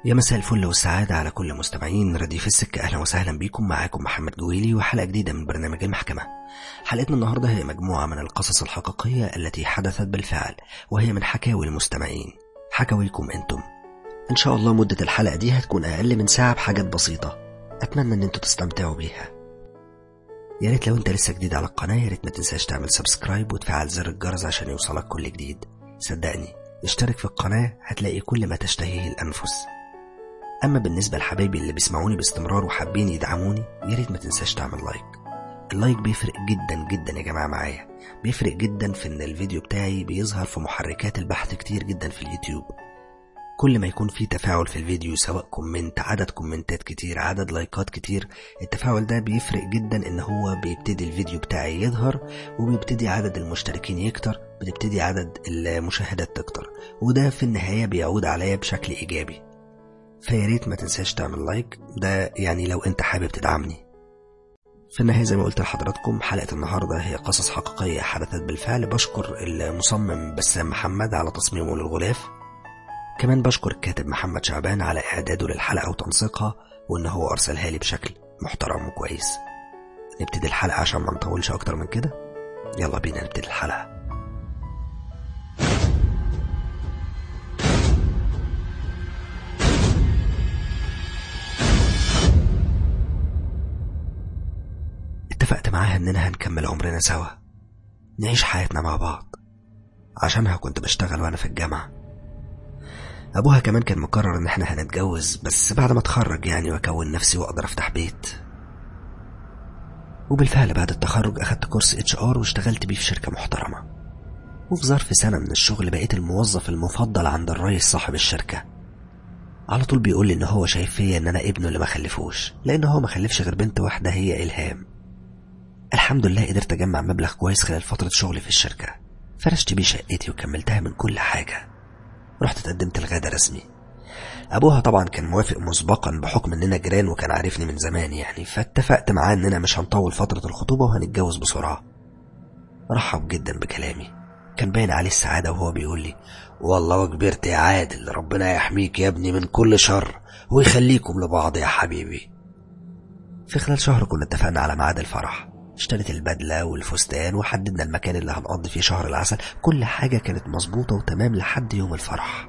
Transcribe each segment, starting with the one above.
يا مساء الفل والسعادة على كل مستمعين رديف السكة أهلا وسهلا بيكم معاكم محمد جويلي وحلقة جديدة من برنامج المحكمة حلقتنا النهاردة هي مجموعة من القصص الحقيقية التي حدثت بالفعل وهي من حكاوي المستمعين حكاويكم أنتم إن شاء الله مدة الحلقة دي هتكون أقل من ساعة بحاجات بسيطة أتمنى إن انتوا تستمتعوا بيها يا ريت لو انت لسه جديد على القناة يا ريت ما تنساش تعمل سبسكرايب وتفعل زر الجرس عشان يوصلك كل جديد صدقني اشترك في القناة هتلاقي كل ما تشتهيه الأنفس أما بالنسبة لحبايبي اللي بيسمعوني باستمرار وحابين يدعموني يا ريت ما تنساش تعمل لايك اللايك بيفرق جدا جدا يا جماعة معايا بيفرق جدا في ان الفيديو بتاعي بيظهر في محركات البحث كتير جدا في اليوتيوب كل ما يكون في تفاعل في الفيديو سواء كومنت عدد كومنتات كتير عدد لايكات كتير التفاعل ده بيفرق جدا ان هو بيبتدي الفيديو بتاعي يظهر وبيبتدي عدد المشتركين يكتر بتبتدي عدد المشاهدات تكتر وده في النهاية بيعود عليا بشكل ايجابي فيا ريت ما تنساش تعمل لايك ده يعني لو انت حابب تدعمني في النهاية زي ما قلت لحضراتكم حلقة النهاردة هي قصص حقيقية حدثت بالفعل بشكر المصمم بسام محمد على تصميمه للغلاف كمان بشكر الكاتب محمد شعبان على إعداده للحلقة وتنسيقها وإن هو أرسلها لي بشكل محترم وكويس نبتدي الحلقة عشان ما نطولش أكتر من كده يلا بينا نبتدي الحلقة اتفقت معاها إننا هنكمل عمرنا سوا نعيش حياتنا مع بعض عشانها كنت بشتغل وأنا في الجامعة أبوها كمان كان مقرر إن إحنا هنتجوز بس بعد ما أتخرج يعني وأكون نفسي وأقدر أفتح بيت وبالفعل بعد التخرج أخدت كورس اتش ار واشتغلت بيه في شركة محترمة وفي ظرف سنة من الشغل بقيت الموظف المفضل عند الرئيس صاحب الشركة على طول بيقول لي إن هو شايف فيا إن أنا ابنه اللي ما خلفوش لأن هو ما خلفش غير بنت واحدة هي إلهام الحمد لله قدرت أجمع مبلغ كويس خلال فترة شغلي في الشركة فرشت بيه شقتي وكملتها من كل حاجة رحت اتقدمت الغدا رسمي ابوها طبعا كان موافق مسبقا بحكم اننا جيران وكان عارفني من زمان يعني فاتفقت معاه اننا مش هنطول فترة الخطوبة وهنتجوز بسرعة رحب جدا بكلامي كان باين عليه السعادة وهو بيقول لي والله كبرت يا عادل ربنا يحميك يا ابني من كل شر ويخليكم لبعض يا حبيبي في خلال شهر كنا اتفقنا على ميعاد الفرح اشتريت البدلة والفستان وحددنا المكان اللي هنقضي فيه شهر العسل كل حاجة كانت مظبوطة وتمام لحد يوم الفرح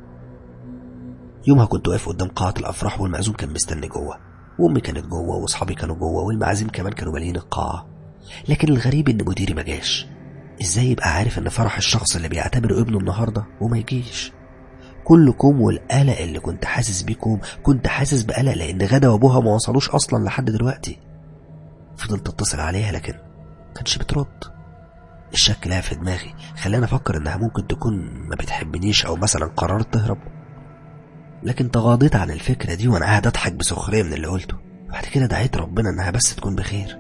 يومها كنت واقف قدام قاعة الأفراح والمعزوم كان مستني جوه وأمي كانت جوه وأصحابي كانوا جوه والمعازيم كمان كانوا مالين القاعة لكن الغريب إن مديري ما جاش إزاي يبقى عارف إن فرح الشخص اللي بيعتبره ابنه النهاردة وما يجيش كلكم والقلق اللي كنت حاسس بيكم كنت حاسس بقلق لأن غدا وأبوها ما وصلوش أصلا لحد دلوقتي فضلت اتصل عليها لكن كانش بترد الشك لها في دماغي خلاني افكر انها ممكن تكون ما بتحبنيش او مثلا قررت تهرب لكن تغاضيت عن الفكرة دي وانا قاعد اضحك بسخرية من اللي قلته بعد كده دعيت ربنا انها بس تكون بخير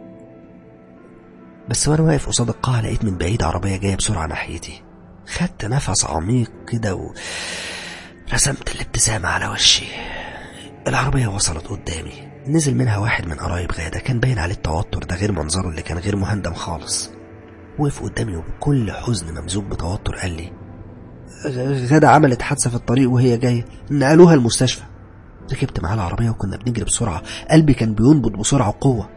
بس وانا واقف قصاد القاعة لقيت من بعيد عربية جاية بسرعة ناحيتي خدت نفس عميق كده و رسمت الابتسامة على وشي العربية وصلت قدامي نزل منها واحد من قرايب غادة كان باين عليه التوتر ده غير منظره اللي كان غير مهندم خالص وقف قدامي وبكل حزن ممزوج بتوتر قال لي غادة عملت حادثة في الطريق وهي جاية نقلوها المستشفى ركبت معاه العربية وكنا بنجري بسرعة قلبي كان بينبض بسرعة وقوة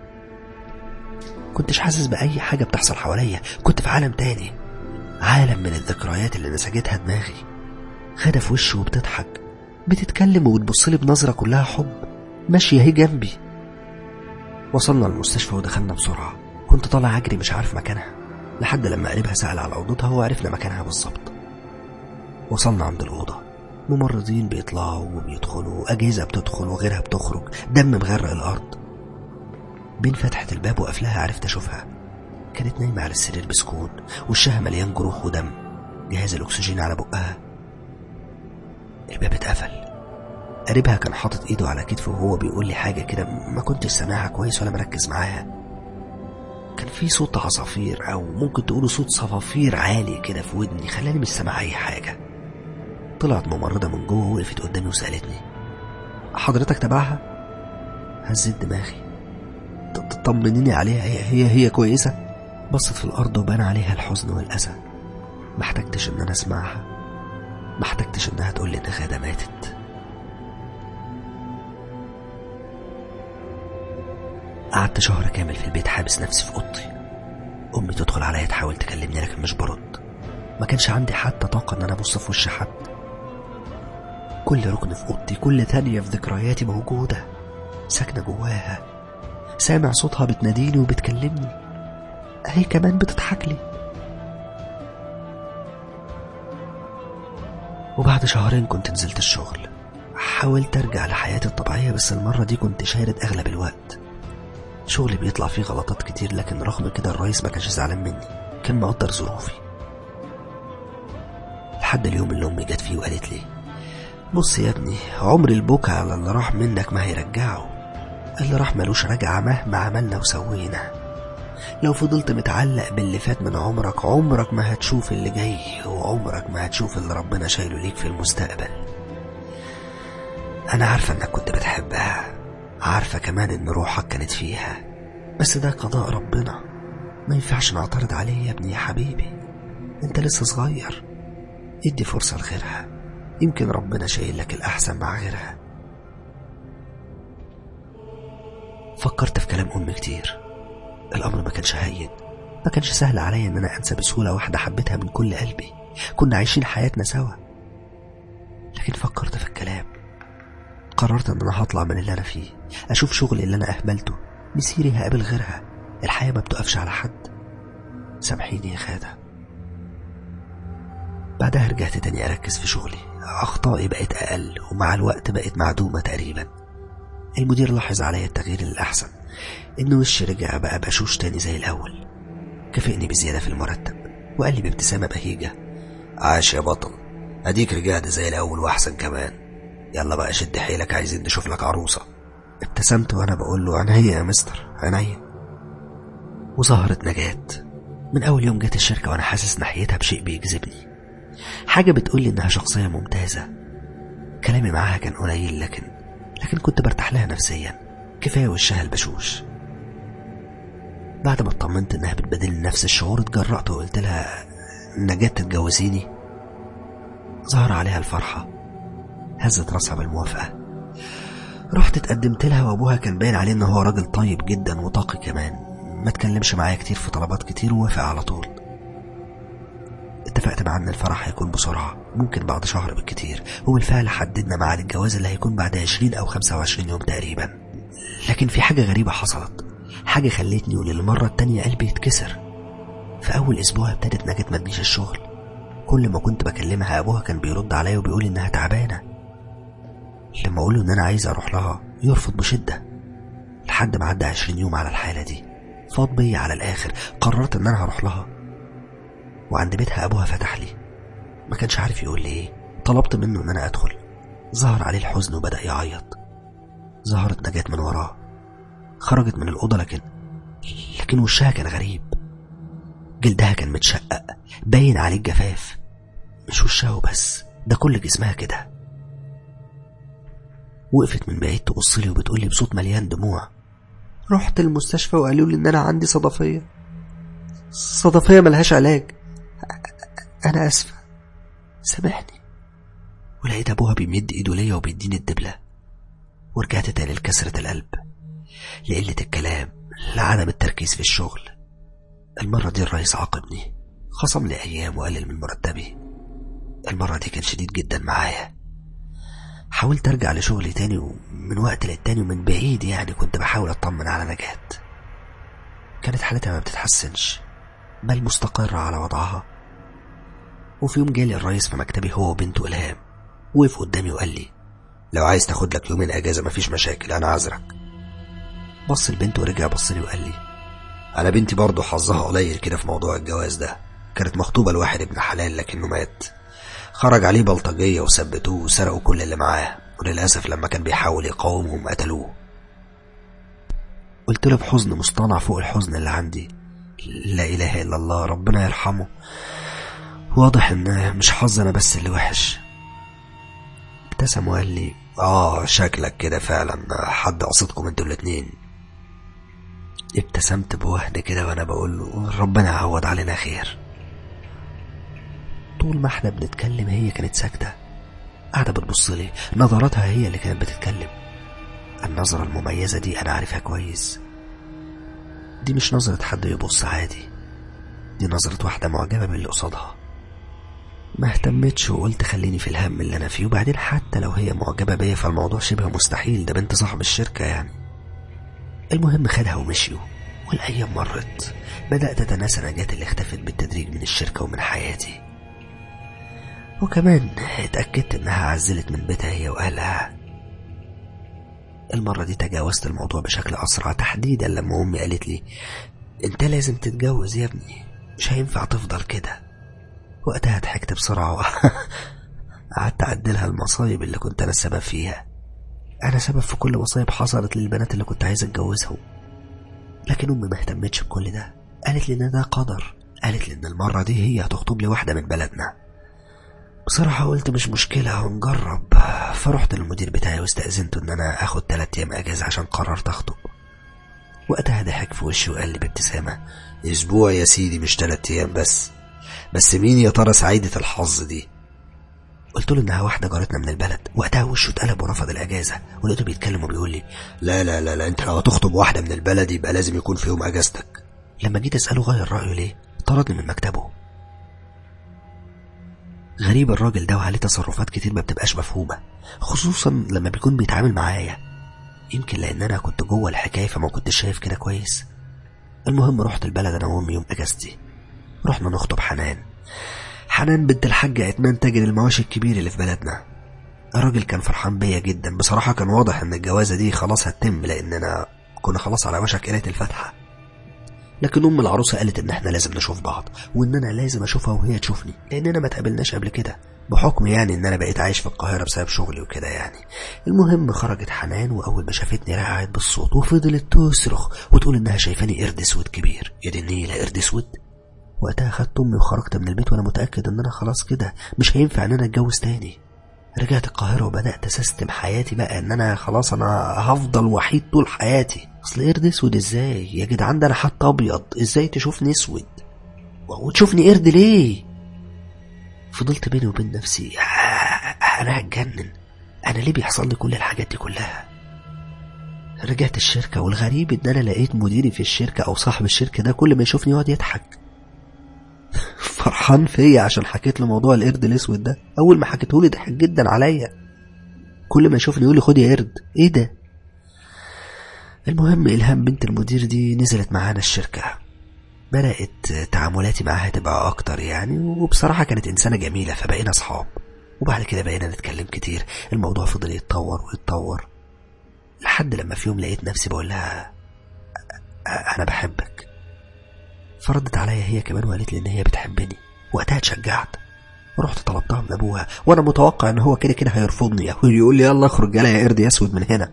كنتش حاسس بأي حاجة بتحصل حواليا كنت في عالم تاني عالم من الذكريات اللي نسجتها دماغي غادة في وشي وبتضحك بتتكلم وبتبصلي بنظرة كلها حب ماشية اهي جنبي وصلنا المستشفى ودخلنا بسرعة كنت طالع أجري مش عارف مكانها لحد لما قريبها سأل على أوضتها وعرفنا مكانها بالظبط وصلنا عند الأوضة ممرضين بيطلعوا وبيدخلوا أجهزة بتدخل وغيرها بتخرج دم مغرق الأرض بين فتحة الباب وقفلها عرفت أشوفها كانت نايمة على السرير بسكون وشها مليان جروح ودم جهاز الأكسجين على بقها الباب اتقفل قريبها كان حاطط ايده على كتفه وهو بيقول لي حاجة كده ما كنتش سامعها كويس ولا مركز معاها كان في صوت عصافير او ممكن تقولوا صوت صفافير عالي كده في ودني خلاني مش سامع اي حاجة طلعت ممرضة من جوه وقفت قدامي وسألتني حضرتك تبعها هزيت دماغي طمنيني عليها هي هي هي كويسة بصت في الأرض وبان عليها الحزن والأسى ما احتجتش إن أنا أسمعها ما احتجتش إنها تقول لي إن غادة ماتت قعدت شهر كامل في البيت حابس نفسي في اوضتي امي تدخل عليا تحاول تكلمني لكن مش برد ما كانش عندي حتى طاقه ان انا ابص في وش حد كل ركن في اوضتي كل ثانيه في ذكرياتي موجوده ساكنه جواها سامع صوتها بتناديني وبتكلمني هي كمان بتضحك لي وبعد شهرين كنت نزلت الشغل حاولت ارجع لحياتي الطبيعية بس المرة دي كنت شارد اغلب الوقت شغلي بيطلع فيه غلطات كتير لكن رغم كده الرئيس ما كانش زعلان مني كان مقدر ظروفي لحد اليوم اللي امي جت فيه وقالت لي بص يا ابني عمر البكا على اللي راح منك ما هيرجعه اللي راح ملوش رجعة مهما عملنا وسوينا لو فضلت متعلق باللي فات من عمرك عمرك ما هتشوف اللي جاي وعمرك ما هتشوف اللي ربنا شايله ليك في المستقبل أنا عارفة إنك كنت بتحبها عارفة كمان إن روحك كانت فيها بس ده قضاء ربنا ما ينفعش نعترض عليه يا ابني يا حبيبي انت لسه صغير ادي فرصة لغيرها يمكن ربنا شايل لك الأحسن مع غيرها فكرت في كلام أمي كتير الأمر ما كانش هين ما كانش سهل عليا إن أنا أنسى بسهولة واحدة حبيتها من كل قلبي كنا عايشين حياتنا سوا لكن فكرت في الكلام قررت إن أنا هطلع من اللي أنا فيه أشوف شغلي اللي أنا أهملته مسيري هقابل غيرها الحياة ما بتقفش على حد سامحيني يا خادة بعدها رجعت تاني أركز في شغلي أخطائي بقت أقل ومع الوقت بقت معدومة تقريبا المدير لاحظ عليا التغيير للأحسن إن وشي رجع بقى بشوش تاني زي الأول كافئني بزيادة في المرتب وقال لي بابتسامة بهيجة عاش يا بطل أديك رجعت زي الأول وأحسن كمان يلا بقى شد حيلك عايزين نشوف لك عروسة ابتسمت وأنا بقول له عينيا يا مستر عينيا وظهرت نجاة من أول يوم جت الشركة وأنا حاسس ناحيتها بشيء بيجذبني حاجة بتقولي إنها شخصية ممتازة كلامي معاها كان قليل لكن لكن كنت برتاح لها نفسيا كفاية وشها البشوش بعد ما اطمنت إنها بتبادلني نفس الشعور اتجرأت وقلت لها نجاة تتجوزيني ظهر عليها الفرحة هزت راسها بالموافقة رحت اتقدمت لها وابوها كان باين عليه ان هو راجل طيب جدا وطاقي كمان ما اتكلمش معايا كتير في طلبات كتير ووافق على طول اتفقت معاه ان الفرح هيكون بسرعة ممكن بعد شهر بالكتير وبالفعل حددنا ميعاد الجواز اللي هيكون بعد 20 او 25 يوم تقريبا لكن في حاجة غريبة حصلت حاجة خلتني وللمرة التانية قلبي يتكسر في أول أسبوع ابتدت نجاة ما تجيش الشغل كل ما كنت بكلمها أبوها كان بيرد عليا وبيقول إنها تعبانة لما أقوله إن أنا عايز أروح لها يرفض بشدة لحد ما عدى عشرين يوم على الحالة دي فاض بيا على الآخر قررت إن أنا هروح لها وعند بيتها أبوها فتح لي ما كانش عارف يقول لي إيه طلبت منه إن أنا أدخل ظهر عليه الحزن وبدأ يعيط ظهرت نجاة من وراه خرجت من الأوضة لكن لكن وشها كان غريب جلدها كان متشقق باين عليه الجفاف مش وشها وبس ده كل جسمها كده وقفت من بعيد تبص لي وبتقول لي بصوت مليان دموع رحت المستشفى وقالوا لي ان انا عندي صدفيه صدفيه ملهاش علاج انا اسفه سامحني ولقيت ابوها بيمد ايده ليا وبيديني الدبله ورجعت تاني لكسرة القلب لقلة الكلام لعدم التركيز في الشغل المرة دي الرئيس عاقبني خصم لي أيام وقلل من مرتبي المرة دي كان شديد جدا معايا حاولت أرجع لشغلي تاني ومن وقت للتاني ومن بعيد يعني كنت بحاول أطمن على نجاة كانت حالتها ما بتتحسنش بل مستقرة على وضعها وفي يوم جالي الرئيس في مكتبي هو وبنته إلهام وقف قدامي وقال لي لو عايز تاخد لك يومين أجازة مفيش مشاكل أنا عذرك بص البنت ورجع بص لي وقال لي أنا بنتي برضه حظها قليل كده في موضوع الجواز ده كانت مخطوبة لواحد ابن حلال لكنه مات خرج عليه بلطجية وثبتوه وسرقوا كل اللي معاه وللأسف لما كان بيحاول يقاومهم قتلوه قلت له بحزن مصطنع فوق الحزن اللي عندي لا إله إلا الله ربنا يرحمه واضح إن مش حظ أنا بس اللي وحش ابتسم وقال لي آه شكلك كده فعلا حد قصدكم انتوا الاتنين ابتسمت بوهن كده وأنا بقول له ربنا يعوض علينا خير طول ما احنا بنتكلم هي كانت ساكتة قاعدة بتبص لي نظراتها هي اللي كانت بتتكلم النظرة المميزة دي أنا عارفها كويس دي مش نظرة حد يبص عادي دي نظرة واحدة معجبة باللي قصادها ما اهتمتش وقلت خليني في الهم اللي انا فيه وبعدين حتى لو هي معجبة بيا فالموضوع شبه مستحيل ده بنت صاحب الشركة يعني المهم خدها ومشيوا والايام مرت بدأت اتناسى نجاة اللي اختفت بالتدريج من الشركة ومن حياتي وكمان اتأكدت انها عزلت من بيتها هي واهلها المرة دي تجاوزت الموضوع بشكل أسرع تحديدا لما أمي قالت لي أنت لازم تتجوز يا ابني مش هينفع تفضل كده وقتها ضحكت بسرعة وقعدت أعدلها المصايب اللي كنت أنا السبب فيها أنا سبب في كل مصايب حصلت للبنات اللي كنت عايز أتجوزهم لكن أمي ما اهتمتش بكل ده قالت لي إن ده قدر قالت لي إن المرة دي هي هتخطب لي واحدة من بلدنا بصراحة قلت مش مشكلة هنجرب فرحت للمدير بتاعي واستأذنته إن أنا آخد تلات أيام أجازة عشان قررت أخطب وقتها ضحك في وشي وقال لي بابتسامة أسبوع يا سيدي مش تلات أيام بس بس مين يا ترى سعيدة الحظ دي قلت له إنها واحدة جارتنا من البلد وقتها وشه اتقلب ورفض الأجازة ولقيته بيتكلم وبيقول لي لا لا لا لا أنت لو هتخطب واحدة من البلد يبقى لازم يكون في يوم أجازتك لما جيت أسأله غير رأيه ليه طردني من مكتبه غريب الراجل ده وعليه تصرفات كتير ما بتبقاش مفهومة خصوصا لما بيكون بيتعامل معايا يمكن لأن أنا كنت جوه الحكاية فما كنتش شايف كده كويس المهم رحت البلد أنا وأمي يوم أجازتي رحنا نخطب حنان حنان بنت الحاج عتمان تاجر المواشي الكبير اللي في بلدنا الراجل كان فرحان بيا جدا بصراحة كان واضح إن الجوازة دي خلاص هتتم لأننا كنا خلاص على وشك قراية الفاتحة لكن ام العروسه قالت ان احنا لازم نشوف بعض وان انا لازم اشوفها وهي تشوفني لاننا ما تقابلناش قبل كده بحكم يعني ان انا بقيت عايش في القاهره بسبب شغلي وكده يعني المهم خرجت حنان واول ما شافتني رقعت بالصوت وفضلت تصرخ وتقول انها شايفاني قرد اسود كبير يا دي النيله قرد اسود وقتها خدت امي وخرجت من البيت وانا متاكد ان انا خلاص كده مش هينفع ان انا اتجوز تاني رجعت القاهرة وبدأت أسستم حياتي بقى إن أنا خلاص أنا هفضل وحيد طول حياتي أصل قرد أسود إزاي يا جدعان ده أنا حتى أبيض إزاي تشوفني أسود وتشوفني قرد ليه فضلت بيني وبين نفسي أنا هتجنن أنا ليه بيحصل لي كل الحاجات دي كلها رجعت الشركة والغريب إن أنا لقيت مديري في الشركة أو صاحب الشركة ده كل ما يشوفني يقعد يضحك فرحان فيا عشان حكيت له موضوع القرد الاسود ده اول ما حكيته لي ضحك جدا عليا كل ما يشوفني يقول لي خد يا قرد ايه ده المهم الهام بنت المدير دي نزلت معانا الشركه بدات تعاملاتي معاها تبقى اكتر يعني وبصراحه كانت انسانه جميله فبقينا اصحاب وبعد كده بقينا نتكلم كتير الموضوع فضل يتطور ويتطور لحد لما في يوم لقيت نفسي بقول لها انا بحبك فردت عليا هي كمان وقالت لي ان هي بتحبني وقتها اتشجعت ورحت طلبتها من ابوها وانا متوقع ان هو كده كده هيرفضني او يقول لي يلا اخرج يلا يا قرد اسود من هنا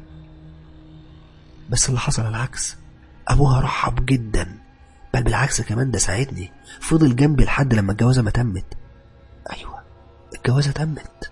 بس اللي حصل العكس ابوها رحب جدا بل بالعكس كمان ده ساعدني فضل جنبي لحد لما الجوازه ما تمت ايوه الجوازه تمت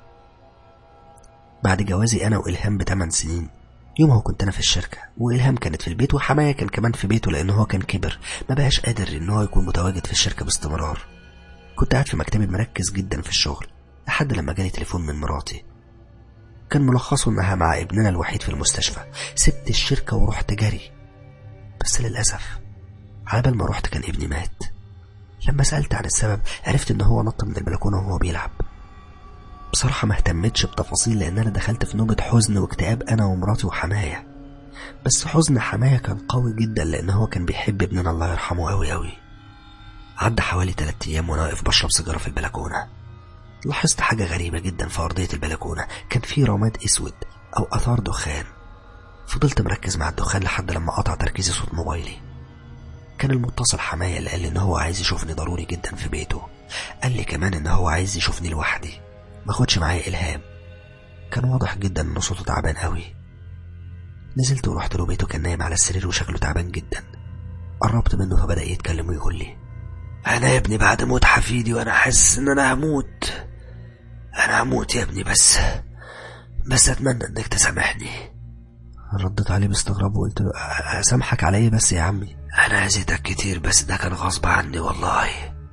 بعد جوازي انا والهام بثمان سنين يومها كنت انا في الشركه والهام كانت في البيت وحماية كان كمان في بيته لان هو كان كبر ما بقاش قادر ان هو يكون متواجد في الشركه باستمرار كنت قاعد في مكتبي مركز جدا في الشغل لحد لما جالي تليفون من مراتي كان ملخصه انها مع ابننا الوحيد في المستشفى سبت الشركه ورحت جري بس للاسف على بال ما رحت كان ابني مات لما سالت عن السبب عرفت ان هو نط من البلكونه وهو بيلعب بصراحة ما اهتمتش بتفاصيل لأن أنا دخلت في نوبة حزن واكتئاب أنا ومراتي وحماية بس حزن حماية كان قوي جدا لأن هو كان بيحب ابننا الله يرحمه أوي أوي عدى حوالي تلات أيام وأنا واقف بشرب سيجارة في البلكونة لاحظت حاجة غريبة جدا في أرضية البلكونة كان في رماد أسود أو أثار دخان فضلت مركز مع الدخان لحد لما قطع تركيزي صوت موبايلي كان المتصل حماية اللي قال لي إن هو عايز يشوفني ضروري جدا في بيته قال لي كمان إن هو عايز يشوفني لوحدي ما خدش معايا إلهام كان واضح جدا إن صوته تعبان قوي نزلت ورحت له بيته كان نايم على السرير وشكله تعبان جدا قربت منه فبدأ يتكلم ويقول لي أنا يا ابني بعد موت حفيدي وأنا حاسس إن أنا هموت أنا هموت يا ابني بس بس أتمنى إنك تسامحني رديت عليه باستغراب وقلت له أسامحك على إيه بس يا عمي أنا أذيتك كتير بس ده كان غصب عني والله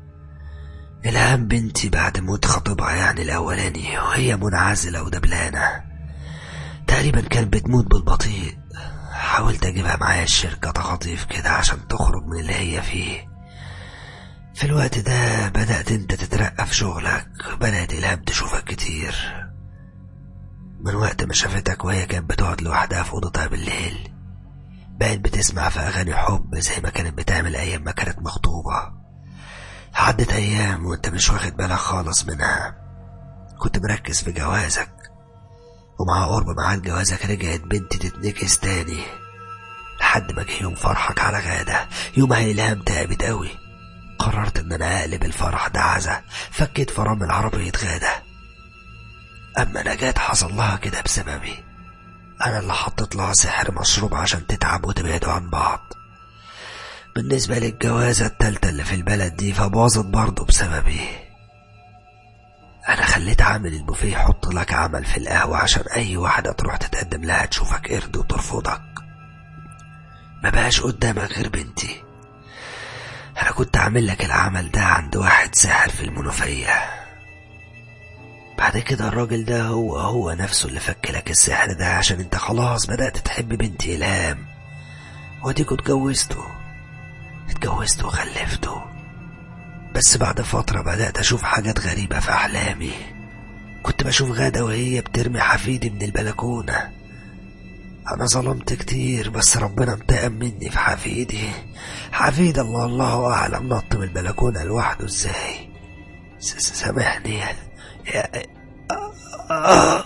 إلهام بنتي بعد موت خطيبها يعني الأولاني وهي منعزلة ودبلانة تقريبا كانت بتموت بالبطيء حاولت اجيبها معايا الشركة تخاطيف كده عشان تخرج من اللي هي فيه في الوقت ده بدأت انت تترقى في شغلك بدأت إلهام تشوفك كتير من وقت ما شافتك وهي كانت بتقعد لوحدها في أوضتها بالليل بقت بتسمع في أغاني حب زي ما كانت بتعمل أيام ما كانت مخطوبة عدت أيام وأنت مش واخد بالك خالص منها كنت مركز في جوازك ومع قرب ميعاد جوازك رجعت بنتي تتنكس تاني لحد ما جه يوم فرحك على غادة يومها إلهام تعبت قوي قررت إن أنا أقلب الفرح ده عزا فكيت فرامل عربية غادة أما نجاة حصل لها كده بسببي أنا اللي حطيت لها سحر مشروب عشان تتعب وتبعدوا عن بعض بالنسبة للجوازة التالتة اللي في البلد دي فباظت برضه بسببي أنا خليت عامل البوفيه يحط لك عمل في القهوة عشان أي واحدة تروح تتقدم لها تشوفك قرد وترفضك ما بقاش قدامك غير بنتي أنا كنت عامل لك العمل ده عند واحد ساحر في المنوفية بعد كده الراجل ده هو هو نفسه اللي فك لك السحر ده عشان انت خلاص بدأت تحب بنتي إلهام وديكوا اتجوزتوا اتجوزت وخلفته بس بعد فترة بدأت أشوف حاجات غريبة في أحلامي كنت بشوف غادة وهي بترمي حفيدي من البلكونة أنا ظلمت كتير بس ربنا انتقم مني في حفيدي حفيد الله الله أعلم نط من البلكونة لوحده ازاي س- س- سامحني يا يا آه.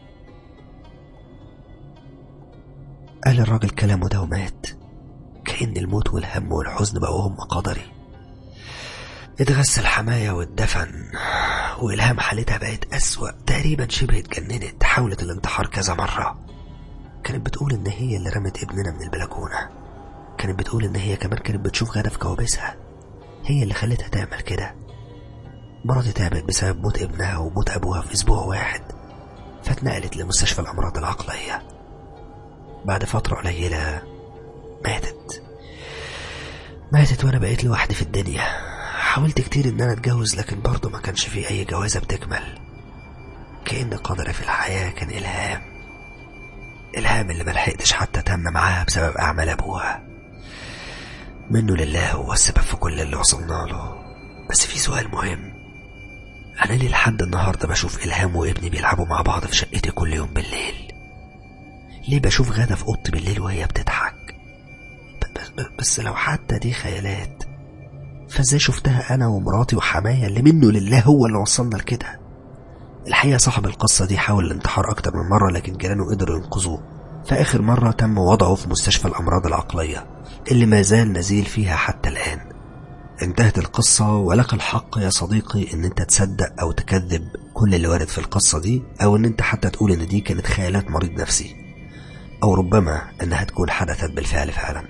قال الراجل كلامه ده ومات كأن الموت والهم والحزن بقوا هم قدري اتغسل حماية واتدفن وإلهام حالتها بقت أسوأ تقريبا شبه اتجننت حاولت الانتحار كذا مرة كانت بتقول إن هي اللي رمت ابننا من البلكونة كانت بتقول إن هي كمان كانت بتشوف غادة في كوابيسها هي اللي خلتها تعمل كده مراتي تعبت بسبب موت ابنها وموت أبوها في أسبوع واحد فاتنقلت لمستشفى الأمراض العقلية بعد فترة قليلة ماتت ماتت وأنا بقيت لوحدي في الدنيا حاولت كتير إن أنا أتجوز لكن برضه ما كانش في أي جوازة بتكمل كأن قدري في الحياة كان إلهام إلهام اللي ملحقتش حتى تم معاها بسبب أعمال أبوها منه لله هو السبب في كل اللي وصلنا له بس في سؤال مهم أنا ليه لحد النهاردة بشوف إلهام وابني بيلعبوا مع بعض في شقتي كل يوم بالليل ليه بشوف غادة في أوضتي بالليل وهي بتضحك ب- ب- بس لو حتى دي خيالات فازاي شفتها أنا ومراتي وحماية اللي منه لله هو اللي وصلنا لكده الحقيقة صاحب القصة دي حاول الانتحار أكتر من مرة لكن جيرانه قدروا ينقذوه فآخر مرة تم وضعه في مستشفى الأمراض العقلية اللي ما زال نزيل فيها حتى الآن انتهت القصة ولك الحق يا صديقي ان انت تصدق او تكذب كل اللي وارد في القصة دي او ان انت حتى تقول ان دي كانت خيالات مريض نفسي او ربما انها تكون حدثت بالفعل فعلا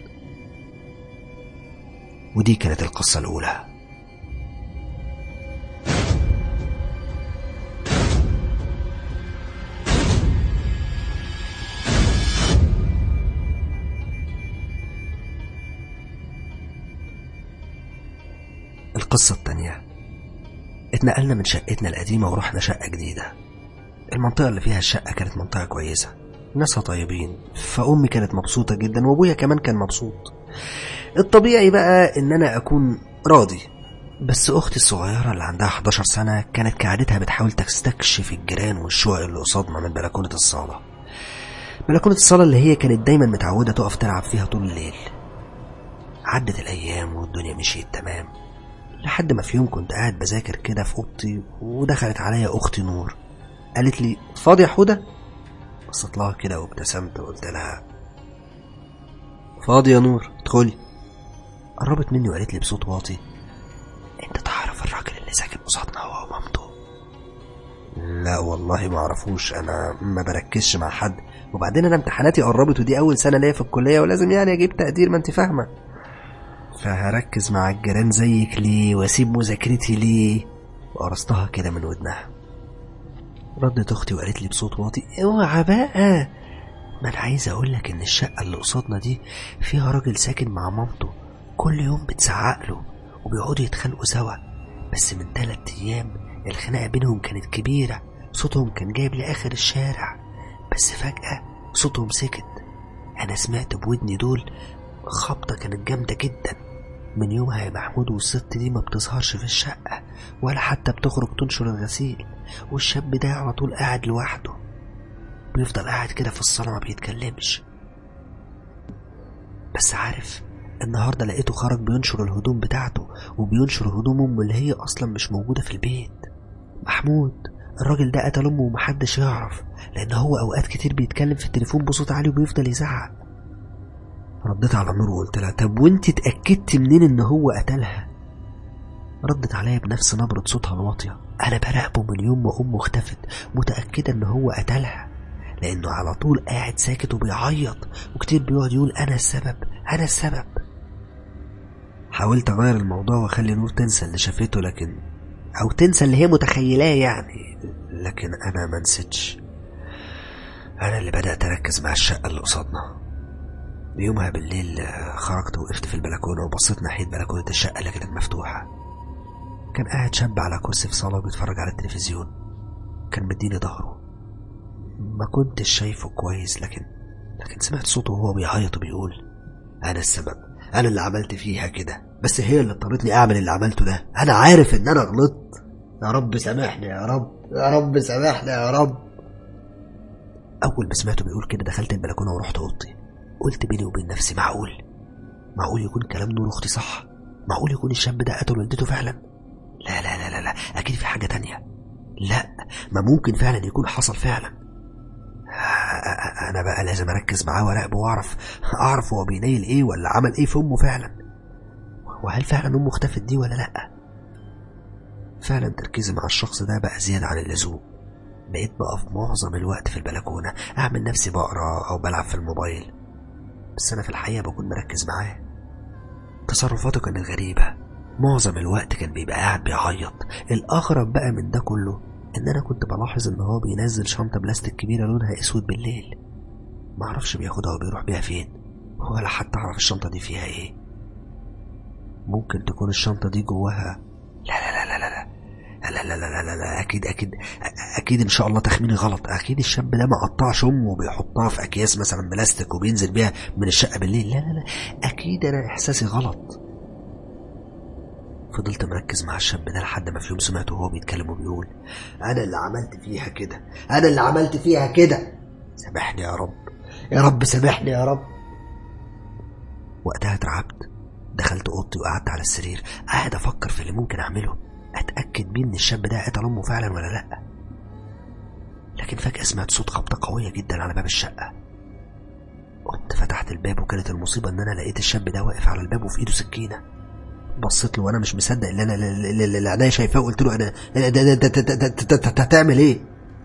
ودي كانت القصة الاولى القصة التانية اتنقلنا من شقتنا القديمة ورحنا شقة جديدة المنطقة اللي فيها الشقة كانت منطقة كويسة ناسها طيبين فأمي كانت مبسوطة جدا وأبويا كمان كان مبسوط الطبيعي بقى إن أنا أكون راضي بس أختي الصغيرة اللي عندها 11 سنة كانت كعادتها بتحاول تستكشف الجيران والشقق اللي قصادنا من بلكونة الصالة بلكونة الصالة اللي هي كانت دايما متعودة تقف تلعب فيها طول الليل عدت الأيام والدنيا مشيت تمام لحد ما في يوم كنت قاعد بذاكر كده في اوضتي ودخلت عليا اختي نور قالت لي فاضي يا حوده بصيت لها كده وابتسمت وقلت لها فاضي يا نور ادخلي قربت مني وقالت لي بصوت واطي انت تعرف الراجل اللي ساكن قصادنا هو ومامته لا والله ما اعرفوش انا ما بركزش مع حد وبعدين انا امتحاناتي قربت ودي اول سنه ليا في الكليه ولازم يعني اجيب تقدير ما انت فاهمه فهركز مع الجيران زيك ليه واسيب مذاكرتي ليه وقرصتها كده من ودنها ردت اختي وقالت لي بصوت واطي اوعى بقى ما انا عايز اقول لك ان الشقه اللي قصادنا دي فيها راجل ساكن مع مامته كل يوم بتزعق له وبيقعدوا يتخانقوا سوا بس من تلات ايام الخناقه بينهم كانت كبيره صوتهم كان جايب لاخر الشارع بس فجاه صوتهم سكت أنا سمعت بودني دول خبطة كانت جامدة جدا من يومها يا محمود والست دي ما بتظهرش في الشقة ولا حتى بتخرج تنشر الغسيل والشاب ده على طول قاعد لوحده بيفضل قاعد كده في الصالة ما بيتكلمش بس عارف النهاردة لقيته خرج بينشر الهدوم بتاعته وبينشر هدوم أمه اللي هي أصلا مش موجودة في البيت محمود الراجل ده قتل أمه ومحدش يعرف لأن هو أوقات كتير بيتكلم في التليفون بصوت عالي وبيفضل يزعق رديت على نور وقلت لها طب وانت اتأكدت منين ان هو قتلها ردت عليا بنفس نبرة صوتها الواطية أنا براقبه من يوم ما أمه اختفت متأكدة إن هو قتلها لأنه على طول قاعد ساكت وبيعيط وكتير بيقعد يقول أنا السبب أنا السبب حاولت أغير الموضوع وأخلي نور تنسى اللي شافته لكن أو تنسى اللي هي متخيلاه يعني لكن أنا ما نسيتش أنا اللي بدأت أركز مع الشقة اللي قصادنا يومها بالليل خرجت وقفت في البلكونة وبصيت ناحية بلكونة الشقة اللي كانت مفتوحة كان قاعد شاب على كرسي في صالة وبيتفرج على التلفزيون كان مديني ظهره ما كنتش شايفه كويس لكن لكن سمعت صوته وهو بيعيط وبيقول أنا السبب أنا اللي عملت فيها كده بس هي اللي اضطرتني أعمل اللي عملته ده أنا عارف إن أنا غلطت يا رب سامحني يا رب يا رب سامحني يا رب أول ما سمعته بيقول كده دخلت البلكونة ورحت أوضتي قلت بيني وبين نفسي معقول معقول يكون كلام نور اختي صح معقول يكون الشاب ده قتل والدته فعلا لا لا لا لا لا اكيد في حاجه تانية لا ما ممكن فعلا يكون حصل فعلا انا بقى لازم اركز معاه وراقبه واعرف اعرف هو بينيل ايه ولا عمل ايه في امه فعلا وهل فعلا امه اختفت دي ولا لا فعلا تركيزي مع الشخص ده بقى زياده عن اللزوم بقيت بقف معظم الوقت في البلكونه اعمل نفسي بقرا او بلعب في الموبايل بس أنا في الحقيقة بكون مركز معاه تصرفاته كانت غريبة معظم الوقت كان بيبقى قاعد بيعيط الأغرب بقى من ده كله إن أنا كنت بلاحظ إن هو بينزل شنطة بلاستيك كبيرة لونها أسود بالليل معرفش بياخدها وبيروح بيها فين ولا حتى أعرف الشنطة دي فيها إيه ممكن تكون الشنطة دي جواها لا لا لا لا لا لا لا لا لا لا, لا. اكيد اكيد اكيد ان شاء الله تخميني غلط اكيد الشاب ده ما قطعش امه وبيحطها في اكياس مثلا بلاستيك وبينزل بيها من الشقه بالليل لا لا لا اكيد انا احساسي غلط فضلت مركز مع الشاب ده لحد ما في يوم سمعته وهو بيتكلم وبيقول انا اللي عملت فيها كده انا اللي عملت فيها كده سامحني يا رب يا رب سامحني يا رب وقتها اترعبت دخلت اوضتي وقعدت على السرير قاعد افكر في اللي ممكن اعمله اتاكد بيه ان الشاب ده قتل امه فعلا ولا لا لكن فجاه سمعت صوت خبطه قويه جدا على باب الشقه قمت فتحت الباب وكانت المصيبه ان انا لقيت الشاب ده واقف على الباب وفي ايده سكينه بصيت له وانا مش مصدق اللي انا اللي عينيا شايفاه وقلت له انا انت هتعمل ايه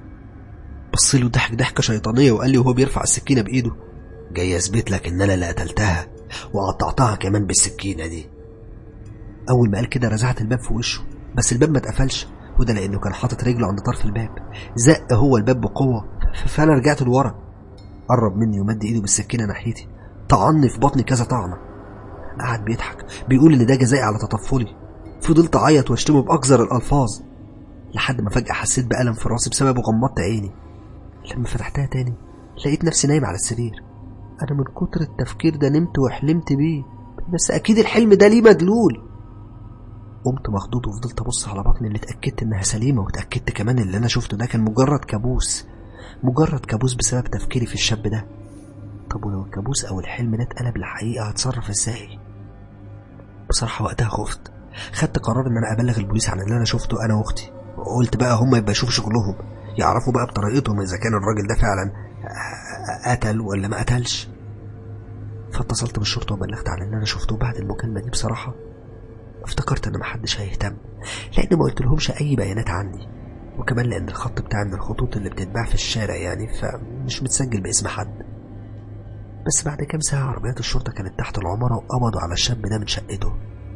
بص له ضحك ضحكه شيطانيه وقال لي وهو بيرفع السكينه بايده جاي اثبت لك ان انا اللي قتلتها وقطعتها كمان بالسكينه دي اول ما قال كده رزعت الباب في وشه بس الباب ما اتقفلش وده لانه كان حاطط رجله عند طرف الباب زق هو الباب بقوه فانا رجعت لورا قرب مني ومد ايده بالسكينه ناحيتي طعني في بطني كذا طعنه قعد بيضحك بيقول ان ده جزائي على تطفلي فضلت اعيط واشتمه باقذر الالفاظ لحد ما فجاه حسيت بالم في راسي بسببه غمضت عيني لما فتحتها تاني لقيت نفسي نايم على السرير انا من كتر التفكير ده نمت وحلمت بيه بس اكيد الحلم ده ليه مدلول قمت مخضوض وفضلت ابص على بطني اللي اتاكدت انها سليمه واتاكدت كمان اللي انا شفته ده كان مجرد كابوس مجرد كابوس بسبب تفكيري في الشاب ده طب ولو الكابوس او الحلم ده اتقلب لحقيقه هتصرف ازاي بصراحه وقتها خفت خدت قرار ان انا ابلغ البوليس عن اللي انا شفته انا واختي وقلت بقى هم يبقى يشوفوا شغلهم يعرفوا بقى بطريقتهم اذا كان الراجل ده فعلا قتل ولا ما قتلش فاتصلت بالشرطه وبلغت عن اللي انا شفته بعد المكالمه دي بصراحه افتكرت ان محدش هيهتم لان ما قلت لهمش اي بيانات عني وكمان لان الخط بتاعي من الخطوط اللي بتتباع في الشارع يعني فمش متسجل باسم حد بس بعد كام ساعة عربيات الشرطة كانت تحت العمارة وقبضوا على الشاب ده من شقته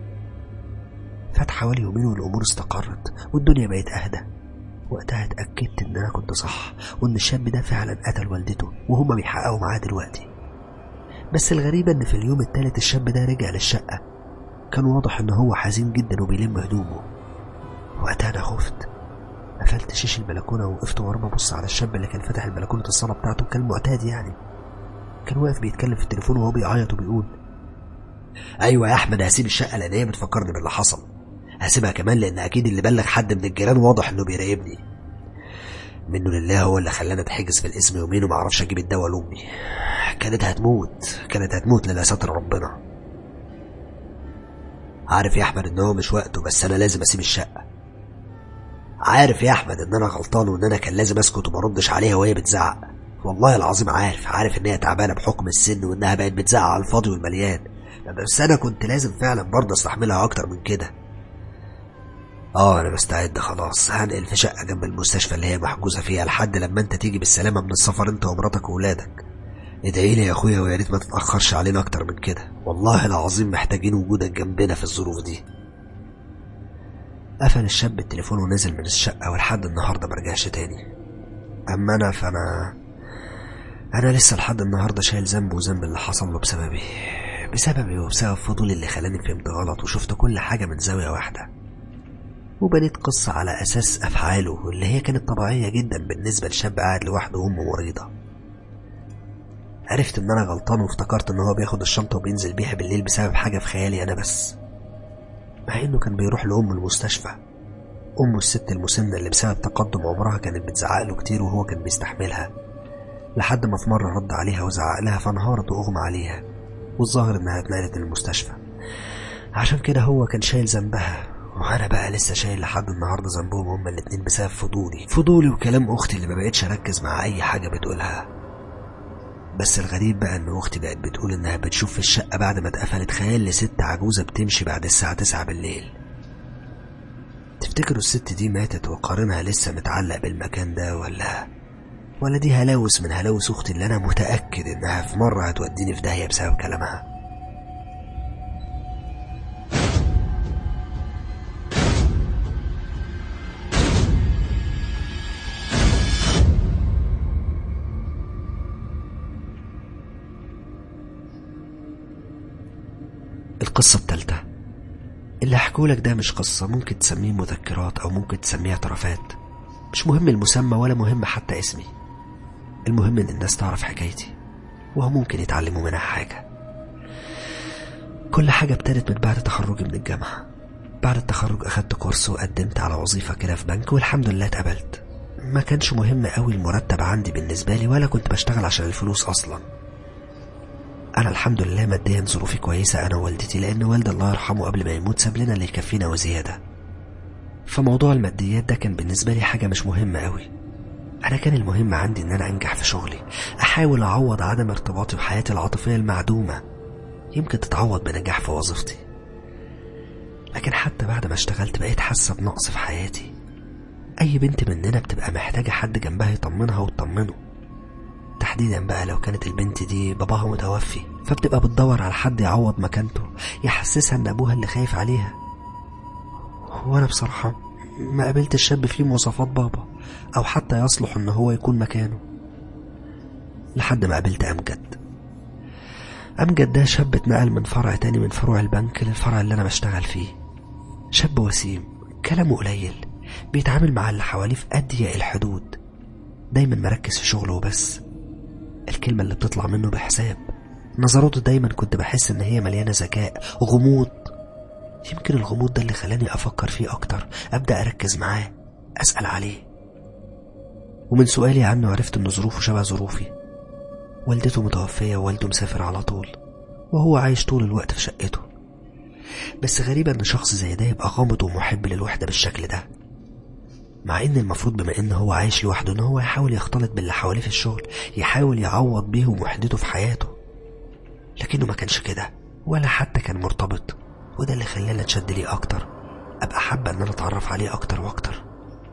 فات حوالي يومين والأمور استقرت والدنيا بقت أهدى وقتها اتأكدت إن أنا كنت صح وإن الشاب ده فعلا قتل والدته وهما بيحققوا معاه دلوقتي بس الغريبة إن في اليوم التالت الشاب ده رجع للشقة كان واضح إن هو حزين جدا وبيلم هدومه وقتها أنا خفت قفلت شيش البلكونة ووقفت ورا ببص على الشاب اللي كان فاتح البلكونة الصالة بتاعته كالمعتاد يعني كان واقف بيتكلم في التليفون وهو بيعيط وبيقول ايوه يا احمد هسيب الشقه لان هي بتفكرني باللي حصل هسيبها كمان لان اكيد اللي بلغ حد من الجيران واضح انه بيراقبني منه لله هو اللي خلاني اتحجز في الاسم يومين وما اعرفش اجيب الدواء لامي كانت هتموت كانت هتموت للا ستر ربنا عارف يا احمد ان هو مش وقته بس انا لازم اسيب الشقه عارف يا احمد ان انا غلطان وان انا كان لازم اسكت وما اردش عليها وهي بتزعق والله العظيم عارف عارف ان هي تعبانه بحكم السن وانها بقت بتزعق على الفاضي والمليان بس انا كنت لازم فعلا برضه استحملها اكتر من كده اه انا مستعد خلاص هنقل في شقه جنب المستشفى اللي هي محجوزه فيها لحد لما انت تيجي بالسلامه من السفر انت ومراتك وولادك ادعي لي يا اخويا ويا ريت ما تتاخرش علينا اكتر من كده والله العظيم محتاجين وجودك جنبنا في الظروف دي قفل الشاب التليفون ونزل من الشقه ولحد النهارده مرجعش تاني اما انا فانا انا لسه لحد النهارده شايل ذنب وذنب اللي حصل له بسببي بسببي وبسبب فضولي اللي خلاني فهمت غلط وشفت كل حاجه من زاويه واحده وبنيت قصة على أساس أفعاله اللي هي كانت طبيعية جدا بالنسبة لشاب قاعد لوحده وأمه مريضة عرفت إن أنا غلطان وافتكرت إن هو بياخد الشنطة وبينزل بيها بالليل بسبب حاجة في خيالي أنا بس مع إنه كان بيروح لأمه المستشفى أمه الست المسنة اللي بسبب تقدم عمرها كانت بتزعق له كتير وهو كان بيستحملها لحد ما في مرة رد عليها وزعق لها فانهارت وأغمى عليها والظاهر إنها اتنقلت المستشفى عشان كده هو كان شايل ذنبها وانا بقى لسه شايل لحد النهارده ذنبهم هما الاتنين بسبب فضولي فضولي وكلام اختي اللي ما بقتش اركز مع اي حاجه بتقولها بس الغريب بقى ان اختي بقت بتقول انها بتشوف في الشقه بعد ما اتقفلت خيال لست عجوزه بتمشي بعد الساعه تسعة بالليل تفتكروا الست دي ماتت وقارنها لسه متعلق بالمكان ده ولا ولا دي هلاوس من هلاوس اختي اللي انا متاكد انها في مره هتوديني في داهيه بسبب كلامها القصة التالتة اللي هحكولك ده مش قصة ممكن تسميه مذكرات أو ممكن تسميه اعترافات مش مهم المسمى ولا مهم حتى اسمي المهم إن الناس تعرف حكايتي وهو ممكن يتعلموا منها حاجة كل حاجة ابتدت من بعد تخرجي من الجامعة بعد التخرج أخدت كورس وقدمت على وظيفة كده في بنك والحمد لله اتقبلت ما كانش مهم قوي المرتب عندي بالنسبة لي ولا كنت بشتغل عشان الفلوس أصلاً أنا الحمد لله ماديا ظروفي كويسة أنا ووالدتي لأن والدي الله يرحمه قبل ما يموت ساب لنا اللي يكفينا وزيادة فموضوع الماديات ده كان بالنسبة لي حاجة مش مهمة أوي أنا كان المهم عندي إن أنا أنجح في شغلي أحاول أعوض عدم ارتباطي وحياتي العاطفية المعدومة يمكن تتعوض بنجاح في وظيفتي لكن حتى بعد ما اشتغلت بقيت حاسة بنقص في حياتي أي بنت مننا بتبقى محتاجة حد جنبها يطمنها وتطمنه تحديدا بقى لو كانت البنت دي باباها متوفي فبتبقى بتدور على حد يعوض مكانته يحسسها ان ابوها اللي خايف عليها وانا بصراحة ما قابلتش شاب فيه مواصفات بابا او حتى يصلح ان هو يكون مكانه لحد ما قابلت امجد امجد ده شاب اتنقل من فرع تاني من فروع البنك للفرع اللي انا بشتغل فيه شاب وسيم كلامه قليل بيتعامل مع اللي حواليه في اضيق الحدود دايما مركز في شغله وبس الكلمة اللي بتطلع منه بحساب نظراته دايما كنت بحس ان هي مليانة ذكاء غموض يمكن الغموض ده اللي خلاني افكر فيه اكتر ابدأ اركز معاه اسأل عليه ومن سؤالي عنه عرفت ان ظروفه شبه ظروفي والدته متوفية ووالده مسافر على طول وهو عايش طول الوقت في شقته بس غريبة ان شخص زي ده يبقى غامض ومحب للوحدة بالشكل ده مع ان المفروض بما ان هو عايش لوحده ان هو يحاول يختلط باللي حواليه في الشغل يحاول يعوض بيهم وحدته في حياته لكنه ما كانش كده ولا حتى كان مرتبط وده اللي خلاني اتشد ليه اكتر ابقى حابه ان انا اتعرف عليه اكتر واكتر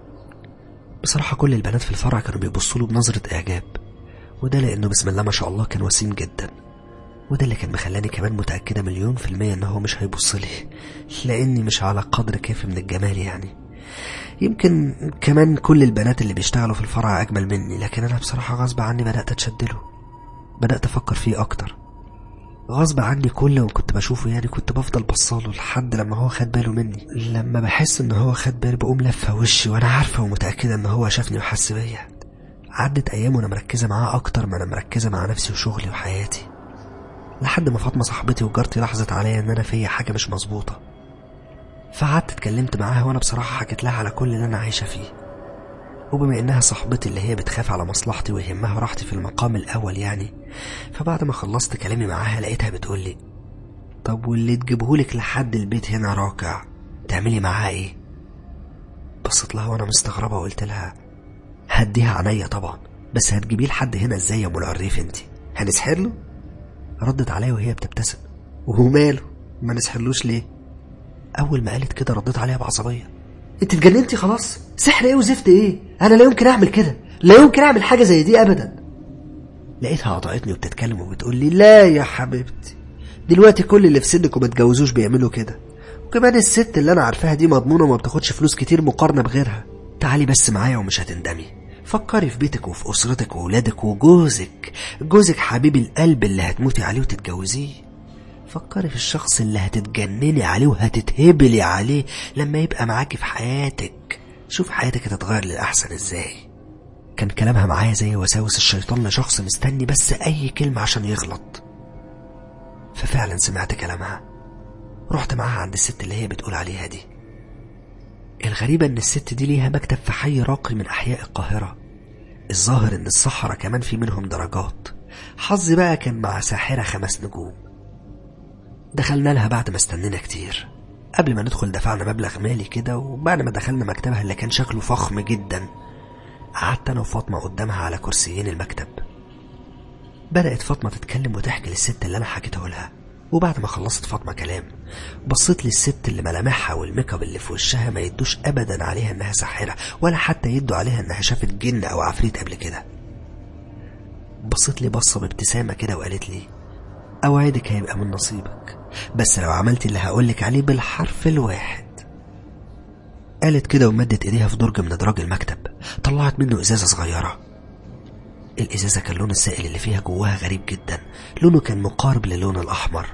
بصراحه كل البنات في الفرع كانوا بيبصوا له بنظره اعجاب وده لانه بسم الله ما شاء الله كان وسيم جدا وده اللي كان مخلاني كمان متأكدة مليون في المية ان هو مش هيبص لي لاني مش على قدر كافي من الجمال يعني يمكن كمان كل البنات اللي بيشتغلوا في الفرع أجمل مني لكن أنا بصراحة غصب عني بدأت أتشدله بدأت أفكر فيه أكتر غصب عني كل ما كنت بشوفه يعني كنت بفضل بصاله لحد لما هو خد باله مني لما بحس ان هو خد باله بقوم لفه وشي وانا عارفه ومتاكده ان هو شافني وحس بيا عدت أيام وأنا مركزة معاه أكتر ما أنا مركزة مع نفسي وشغلي وحياتي لحد ما فاطمة صاحبتي وجارتي لاحظت عليا إن أنا فيا حاجة مش مظبوطة فقعدت اتكلمت معاها وأنا بصراحة حكيت لها على كل اللي أنا عايشة فيه وبما إنها صاحبتي اللي هي بتخاف على مصلحتي ويهمها راحتي في المقام الأول يعني فبعد ما خلصت كلامي معاها لقيتها بتقولي طب واللي تجيبهولك لحد البيت هنا راكع تعملي معاه ايه بصيت لها وانا مستغربة وقلت لها هديها عينيا طبعا بس هتجيبيه لحد هنا ازاي يا ام العريف انت هنسحر له ردت عليا وهي بتبتسم وهو ماله ما نسحرلوش ليه اول ما قالت كده رديت عليها بعصبيه انت اتجننتي خلاص سحر ايه وزفت ايه انا لا يمكن اعمل كده لا يمكن اعمل حاجه زي دي ابدا لقيتها قطعتني وبتتكلم وبتقول لي لا يا حبيبتي دلوقتي كل اللي في سنك وما اتجوزوش بيعملوا كده وكمان الست اللي انا عارفاها دي مضمونه وما بتاخدش فلوس كتير مقارنه بغيرها تعالي بس معايا ومش هتندمي فكري في بيتك وفي اسرتك وولادك وجوزك جوزك حبيب القلب اللي هتموتي عليه وتتجوزيه فكري في الشخص اللي هتتجنني عليه وهتتهبلي عليه لما يبقى معاكي في حياتك شوف حياتك هتتغير للأحسن ازاي كان كلامها معايا زي وساوس الشيطان لشخص مستني بس أي كلمة عشان يغلط ففعلا سمعت كلامها رحت معاها عند الست اللي هي بتقول عليها دي الغريبة إن الست دي ليها مكتب في حي راقي من أحياء القاهرة الظاهر إن الصحراء كمان في منهم درجات حظي بقى كان مع ساحرة خمس نجوم دخلنا لها بعد ما استنينا كتير قبل ما ندخل دفعنا مبلغ مالي كده وبعد ما دخلنا مكتبها اللي كان شكله فخم جدا قعدت أنا وفاطمة قدامها على كرسيين المكتب بدأت فاطمة تتكلم وتحكي للست اللي أنا حكيته لها وبعد ما خلصت فاطمة كلام بصيت للست اللي ملامحها والميك اب اللي في وشها ما يدوش أبدا عليها إنها ساحرة ولا حتى يدوا عليها إنها شافت جن أو عفريت قبل كده بصيت لي بصة بابتسامة كده وقالت لي أوعدك هيبقى من نصيبك بس لو عملت اللي هقولك عليه بالحرف الواحد قالت كده ومدت ايديها في درج من ادراج المكتب طلعت منه ازازة صغيرة الازازة كان لون السائل اللي فيها جواها غريب جدا لونه كان مقارب للون الاحمر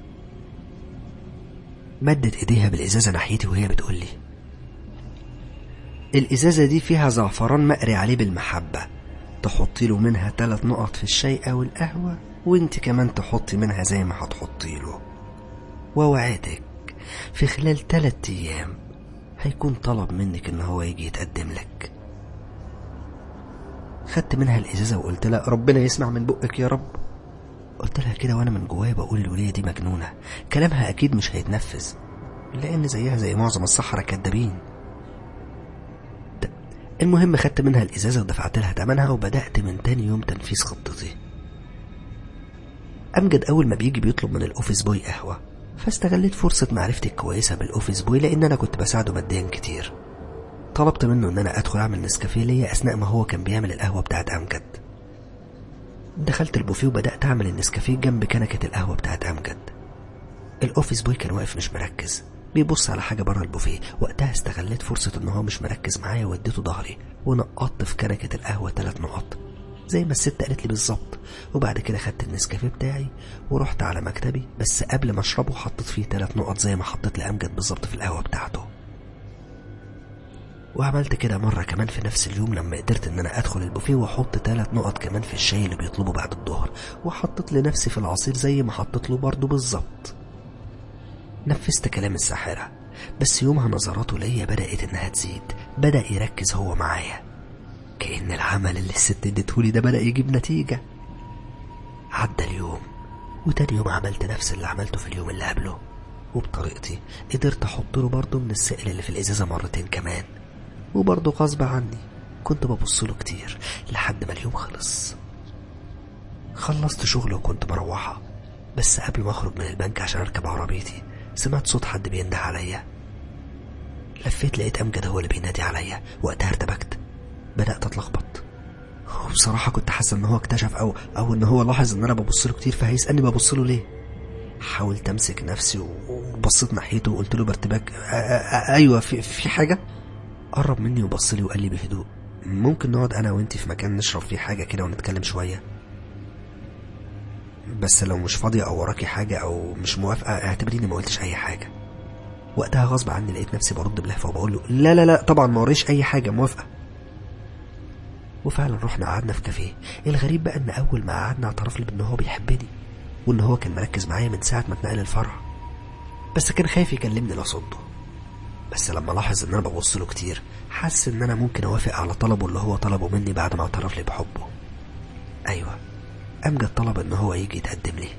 مدت ايديها بالازازة ناحيتي وهي بتقول لي الازازة دي فيها زعفران مقري عليه بالمحبة تحطي له منها ثلاث نقط في الشاي او القهوة وانت كمان تحطي منها زي ما هتحطي له ووعدك في خلال تلات ايام هيكون طلب منك ان هو يجي يتقدم لك خدت منها الازازه وقلت لها ربنا يسمع من بقك يا رب قلت لها كده وانا من جوايا بقول الوليه دي مجنونه كلامها اكيد مش هيتنفذ لان زيها زي معظم الصحراء كدابين المهم خدت منها الازازه ودفعت لها ثمنها وبدات من تاني يوم تنفيذ خطتي امجد اول ما بيجي بيطلب من الاوفيس بوي قهوه فاستغليت فرصة معرفتي الكويسة بالأوفيس بوي لأن أنا كنت بساعده ماديا كتير طلبت منه إن أنا أدخل أعمل نسكافيه ليا أثناء ما هو كان بيعمل القهوة بتاعت أمجد دخلت البوفيه وبدأت أعمل النسكافيه جنب كنكة القهوة بتاعت أمجد الأوفيس بوي كان واقف مش مركز بيبص على حاجة بره البوفيه وقتها استغليت فرصة إن هو مش مركز معايا واديته ظهري ونقطت في كنكة القهوة ثلاث نقط زي ما الست قالت لي بالظبط وبعد كده خدت النسكافيه بتاعي ورحت على مكتبي بس قبل ما اشربه حطيت فيه ثلاث نقط زي ما حطيت لامجد بالظبط في القهوه بتاعته وعملت كده مرة كمان في نفس اليوم لما قدرت ان انا ادخل البوفيه واحط ثلاث نقط كمان في الشاي اللي بيطلبه بعد الظهر وحطيت لنفسي في العصير زي ما حطيت له برضه بالظبط نفذت كلام الساحرة بس يومها نظراته ليا بدأت انها تزيد بدأ يركز هو معايا كأن العمل اللي الست اديتهولي ده بدأ يجيب نتيجة عدى اليوم وتاني يوم عملت نفس اللي عملته في اليوم اللي قبله وبطريقتي قدرت احط له برضه من السائل اللي في الازازة مرتين كمان وبرضه غصب عني كنت ببص له كتير لحد ما اليوم خلص خلصت شغل وكنت مروحة بس قبل ما اخرج من البنك عشان اركب عربيتي سمعت صوت حد بينده عليا لفيت لقيت امجد هو اللي بينادي عليا وقتها ارتبكت بدأت اتلخبط وبصراحة كنت حاسس ان هو اكتشف او او ان هو لاحظ ان انا ببص له كتير فهيسألني ببص له ليه حاولت امسك نفسي وبصيت ناحيته وقلت له بارتباك "أ- أ- ايوه في في حاجة قرب مني وبص لي وقال لي بهدوء ممكن نقعد انا وانتي في مكان نشرب فيه حاجة كده ونتكلم شوية بس لو مش فاضية او وراكي حاجة او مش موافقة اعتبريني ما قلتش اي حاجة وقتها غصب عني لقيت نفسي برد بلهفة وبقول له لا لا لا طبعا ما وريش اي حاجة موافقة وفعلا رحنا قعدنا في كافيه الغريب بقى ان اول ما قعدنا اعترف لي بان هو بيحبني وان هو كان مركز معايا من ساعه ما اتنقل الفرع بس كان خايف يكلمني لا صده بس لما لاحظ ان انا ببص له كتير حس ان انا ممكن اوافق على طلبه اللي هو طلبه مني بعد ما اعترف لي بحبه ايوه امجد طلب ان هو يجي يتقدم لي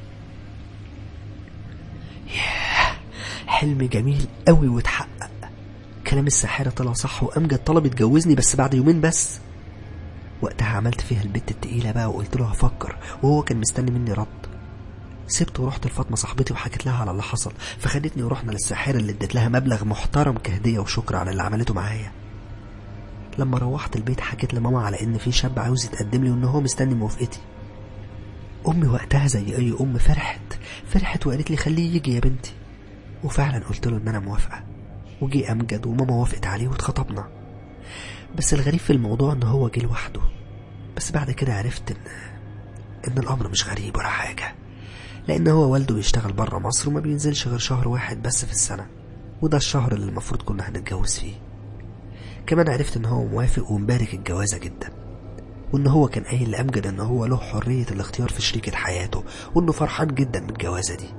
ياه حلم جميل قوي واتحقق كلام الساحرة طلع صح وأمجد طلب يتجوزني بس بعد يومين بس وقتها عملت فيها البت التقيلة بقى وقلت له هفكر وهو كان مستني مني رد سبت ورحت لفاطمة صاحبتي وحكيت لها على اللي حصل فخدتني ورحنا للساحرة اللي اديت لها مبلغ محترم كهدية وشكر على اللي عملته معايا لما روحت البيت حكيت لماما على ان في شاب عاوز يتقدم لي وان هو مستني موافقتي امي وقتها زي اي ام فرحت فرحت وقالت لي خليه يجي يا بنتي وفعلا قلت له ان انا موافقه وجي امجد وماما وافقت عليه واتخطبنا بس الغريب في الموضوع ان هو جه لوحده بس بعد كده عرفت ان ان الامر مش غريب ولا حاجه لان هو والده بيشتغل بره مصر وما بينزلش غير شهر واحد بس في السنه وده الشهر اللي المفروض كنا هنتجوز فيه كمان عرفت ان هو موافق ومبارك الجوازه جدا وان هو كان قايل لامجد ان هو له حريه الاختيار في شريكه حياته وانه فرحان جدا بالجوازه دي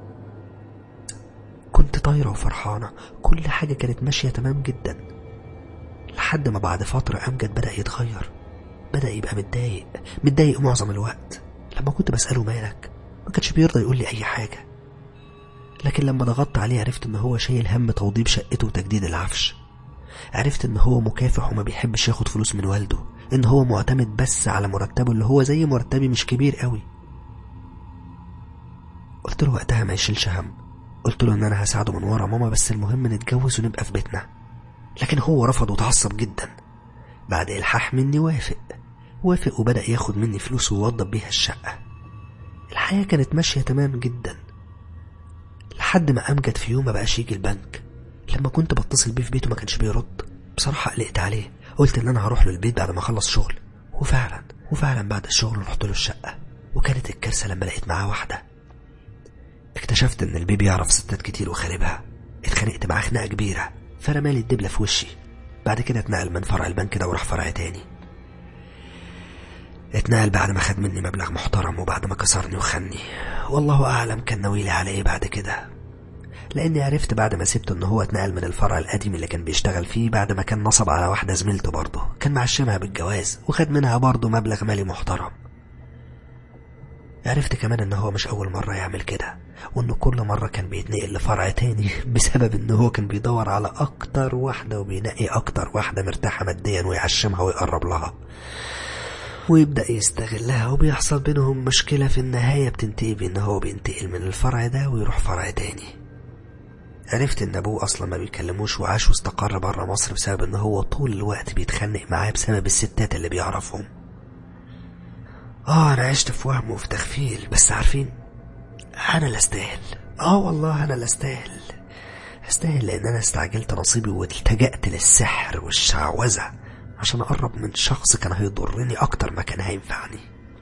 كنت طايرة وفرحانة كل حاجة كانت ماشية تمام جدا لحد ما بعد فترة أمجد بدأ يتغير بدأ يبقى متضايق متضايق معظم الوقت لما كنت بسأله مالك ما كانش بيرضى يقول لي أي حاجة لكن لما ضغطت عليه عرفت إن هو شايل هم توضيب شقته وتجديد العفش عرفت إن هو مكافح وما بيحبش ياخد فلوس من والده إن هو معتمد بس على مرتبه اللي هو زي مرتبي مش كبير قوي قلت له وقتها ما يشيلش هم قلت له ان انا هساعده من ورا ماما بس المهم نتجوز ونبقى في بيتنا لكن هو رفض وتعصب جدا بعد الحاح مني وافق وافق وبدأ ياخد مني فلوس ويوضب بيها الشقة الحياة كانت ماشية تمام جدا لحد ما أمجد في يوم ما بقاش يجي البنك لما كنت بتصل بيه في بيته ما كانش بيرد بصراحة قلقت عليه قلت ان انا هروح له البيت بعد ما اخلص شغل وفعلا وفعلا بعد الشغل رحت له الشقة وكانت الكارثة لما لقيت معاه واحدة اكتشفت ان البيبي يعرف ستات كتير وخاربها اتخانقت معاه خناقه كبيره فرمالي الدبله في وشي بعد كده اتنقل من فرع البنك ده وراح فرع تاني اتنقل بعد ما خد مني مبلغ محترم وبعد ما كسرني وخني والله اعلم كان ناويلي على ايه بعد كده لاني عرفت بعد ما سبته ان هو اتنقل من الفرع القديم اللي كان بيشتغل فيه بعد ما كان نصب على واحده زميلته برضه كان معشمها بالجواز وخد منها برضه مبلغ مالي محترم عرفت كمان ان هو مش اول مرة يعمل كده وانه كل مرة كان بيتنقل لفرع تاني بسبب ان هو كان بيدور على اكتر واحدة وبينقي اكتر واحدة مرتاحة ماديا ويعشمها ويقرب لها ويبدأ يستغلها وبيحصل بينهم مشكلة في النهاية بتنتهي بان هو بينتقل من الفرع ده ويروح فرع تاني عرفت ان ابوه اصلا ما بيكلموش وعاش واستقر بره مصر بسبب ان هو طول الوقت بيتخانق معاه بسبب الستات اللي بيعرفهم اه انا عشت في وهم وفي تغفيل بس عارفين انا لا استاهل اه والله انا لا استاهل استاهل لان انا استعجلت نصيبي والتجأت للسحر والشعوذة عشان اقرب من شخص كان هيضرني اكتر ما كان هينفعني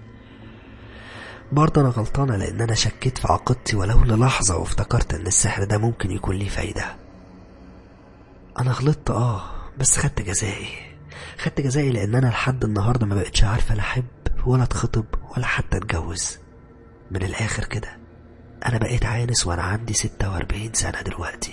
برضه انا غلطانة لان انا شكيت في عقيدتي ولو للحظة وافتكرت ان السحر ده ممكن يكون ليه فايدة انا غلطت اه بس خدت جزائي خدت جزائي لان انا لحد النهارده ما بقتش عارفه لا احب ولا اتخطب ولا حتى اتجوز من الاخر كده انا بقيت عانس وانا عندي ستة واربعين سنة دلوقتي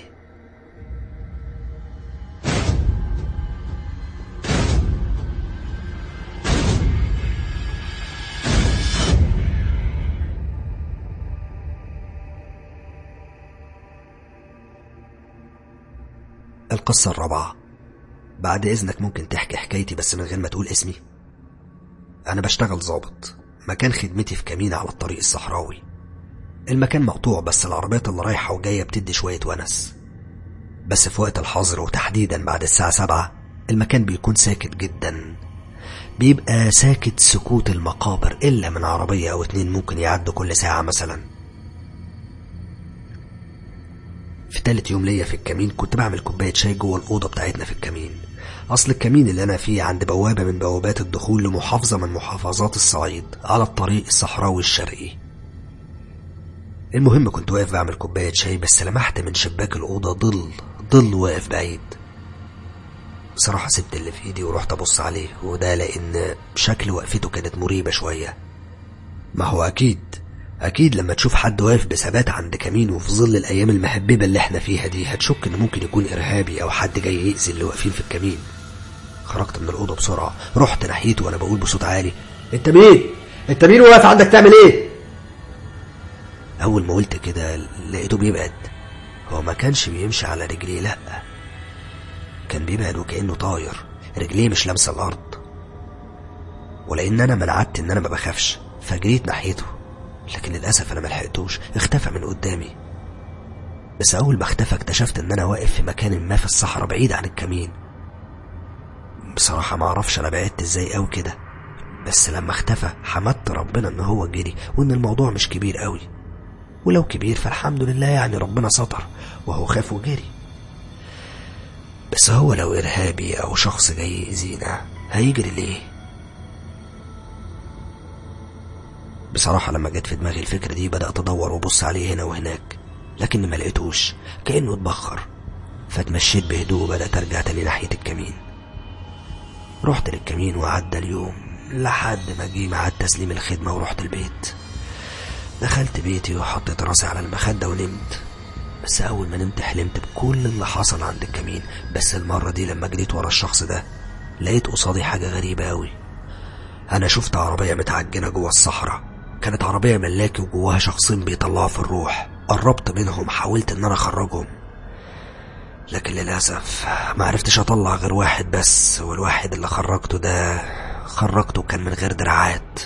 القصة الرابعة بعد إذنك ممكن تحكي حكايتي بس من غير ما تقول اسمي أنا بشتغل ظابط مكان خدمتي في كمين على الطريق الصحراوي المكان مقطوع بس العربيات اللي رايحة وجاية بتدي شوية ونس بس في وقت الحظر وتحديدا بعد الساعة سبعة المكان بيكون ساكت جدا بيبقى ساكت سكوت المقابر إلا من عربية أو اتنين ممكن يعدوا كل ساعة مثلا في تالت يوم ليا في الكمين كنت بعمل كوباية شاي جوه الأوضة بتاعتنا في الكمين أصل الكمين اللي أنا فيه عند بوابة من بوابات الدخول لمحافظة من محافظات الصعيد على الطريق الصحراوي الشرقي المهم كنت واقف بعمل كوباية شاي بس لمحت من شباك الأوضة ظل ظل واقف بعيد بصراحة سبت اللي في ايدي ورحت ابص عليه وده لان شكل وقفته كانت مريبة شوية ما هو اكيد اكيد لما تشوف حد واقف بثبات عند كمين وفي ظل الايام المهببة اللي احنا فيها دي هتشك انه ممكن يكون ارهابي او حد جاي يأذي اللي واقفين في الكمين خرجت من الأوضة بسرعة رحت ناحيته وأنا بقول بصوت عالي انت مين انت مين واقف عندك تعمل ايه أول ما قلت كده لقيته بيبعد هو ما كانش بيمشي على رجليه لأ كان بيبعد وكأنه طاير رجليه مش لامسة الأرض ولأن أنا منعدت إن أنا ما بخافش فجريت ناحيته لكن للأسف أنا ملحقتوش اختفى من قدامي بس أول ما اختفى اكتشفت إن أنا واقف في مكان ما في الصحراء بعيد عن الكمين بصراحة ما اعرفش انا بعدت ازاي او كده بس لما اختفى حمدت ربنا ان هو جري وان الموضوع مش كبير قوي ولو كبير فالحمد لله يعني ربنا ستر وهو خاف وجري بس هو لو ارهابي او شخص جاي يأذينا هيجري ليه بصراحة لما جت في دماغي الفكرة دي بدأت ادور وابص عليه هنا وهناك لكني ما لقيتوش كأنه اتبخر فتمشيت بهدوء وبدأت ارجع تاني ناحية الكمين رحت للكمين وعدى اليوم لحد ما جه ميعاد تسليم الخدمة ورحت البيت دخلت بيتي وحطيت راسي على المخدة ونمت بس أول ما نمت حلمت بكل اللي حصل عند الكمين بس المرة دي لما جريت ورا الشخص ده لقيت قصادي حاجة غريبة أوي أنا شفت عربية متعجنة جوه الصحراء كانت عربية ملاكي وجواها شخصين بيطلعوا في الروح قربت منهم حاولت إن أنا أخرجهم لكن للأسف ما عرفتش أطلع غير واحد بس والواحد اللي خرجته ده خرجته كان من غير دراعات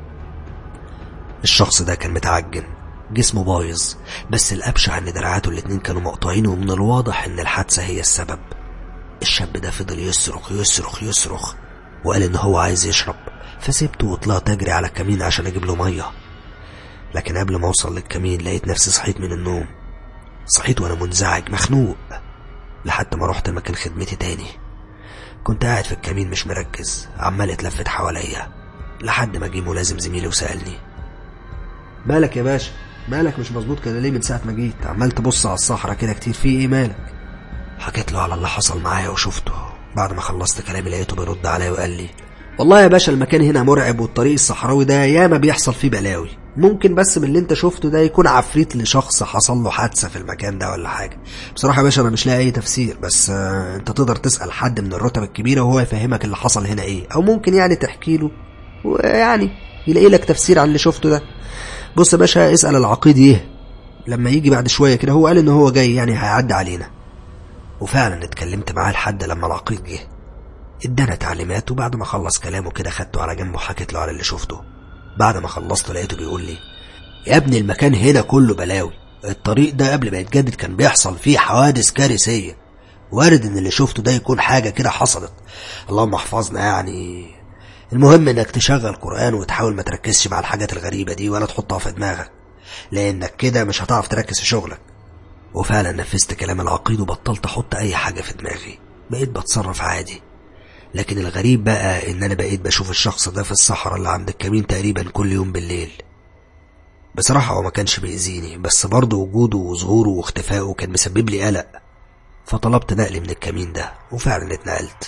الشخص ده كان متعجن جسمه بايظ بس الأبشع إن دراعاته الاتنين كانوا مقطوعين ومن الواضح إن الحادثة هي السبب الشاب ده فضل يصرخ يصرخ يصرخ وقال إن هو عايز يشرب فسيبته وطلعت أجري على الكمين عشان أجيب له مية لكن قبل ما أوصل للكمين لقيت نفسي صحيت من النوم صحيت وأنا منزعج مخنوق لحد ما رحت مكان خدمتي تاني كنت قاعد في الكمين مش مركز عمال اتلفت حواليا لحد ما جه ملازم زميلي وسألني مالك يا باشا مالك مش مظبوط كده ليه من ساعة ما جيت عمال تبص على الصحراء كده كتير في ايه مالك حكيت له على اللي حصل معايا وشفته بعد ما خلصت كلامي لقيته بيرد عليا وقال لي والله يا باشا المكان هنا مرعب والطريق الصحراوي ده ياما بيحصل فيه بلاوي ممكن بس من اللي انت شفته ده يكون عفريت لشخص حصل له حادثة في المكان ده ولا حاجة بصراحة يا باشا انا مش لاقي اي تفسير بس آه انت تقدر تسأل حد من الرتب الكبيرة وهو يفهمك اللي حصل هنا ايه او ممكن يعني تحكي له ويعني يلاقي لك تفسير على اللي شفته ده بص يا باشا اسأل العقيد ايه لما يجي بعد شوية كده هو قال ان هو جاي يعني هيعدي علينا وفعلا اتكلمت معاه لحد لما العقيد جه ادانا تعليمات وبعد ما خلص كلامه كده خدته على جنب وحكيت له على اللي شفته بعد ما خلصت لقيته بيقول لي يا ابني المكان هنا كله بلاوي الطريق ده قبل ما يتجدد كان بيحصل فيه حوادث كارثية وارد ان اللي شفته ده يكون حاجة كده حصلت اللهم احفظنا يعني المهم انك تشغل قرآن وتحاول ما تركزش مع الحاجات الغريبة دي ولا تحطها في دماغك لانك كده مش هتعرف تركز في شغلك وفعلا نفذت كلام العقيد وبطلت احط اي حاجة في دماغي بقيت بتصرف عادي لكن الغريب بقى ان انا بقيت بشوف الشخص ده في الصحراء اللي عند الكمين تقريبا كل يوم بالليل بصراحة هو ما كانش بيأذيني بس برضه وجوده وظهوره واختفائه كان مسبب لي قلق فطلبت نقلي من الكمين ده وفعلا اتنقلت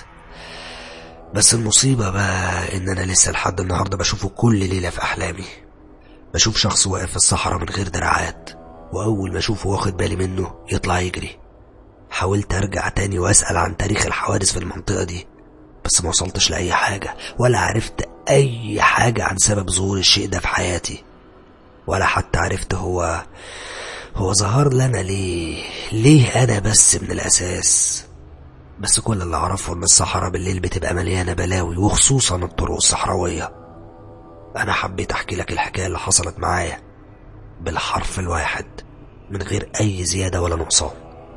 بس المصيبة بقى ان انا لسه لحد النهاردة بشوفه كل ليلة في احلامي بشوف شخص واقف في الصحراء من غير دراعات واول ما اشوفه واخد بالي منه يطلع يجري حاولت ارجع تاني واسأل عن تاريخ الحوادث في المنطقة دي بس ما وصلتش لأي حاجة ولا عرفت أي حاجة عن سبب ظهور الشيء ده في حياتي ولا حتى عرفت هو هو ظهر لنا ليه ليه أنا بس من الأساس بس كل اللي أعرفه إن الصحراء بالليل بتبقى مليانة بلاوي وخصوصا الطرق الصحراوية أنا حبيت أحكي لك الحكاية اللي حصلت معايا بالحرف الواحد من غير أي زيادة ولا نقصان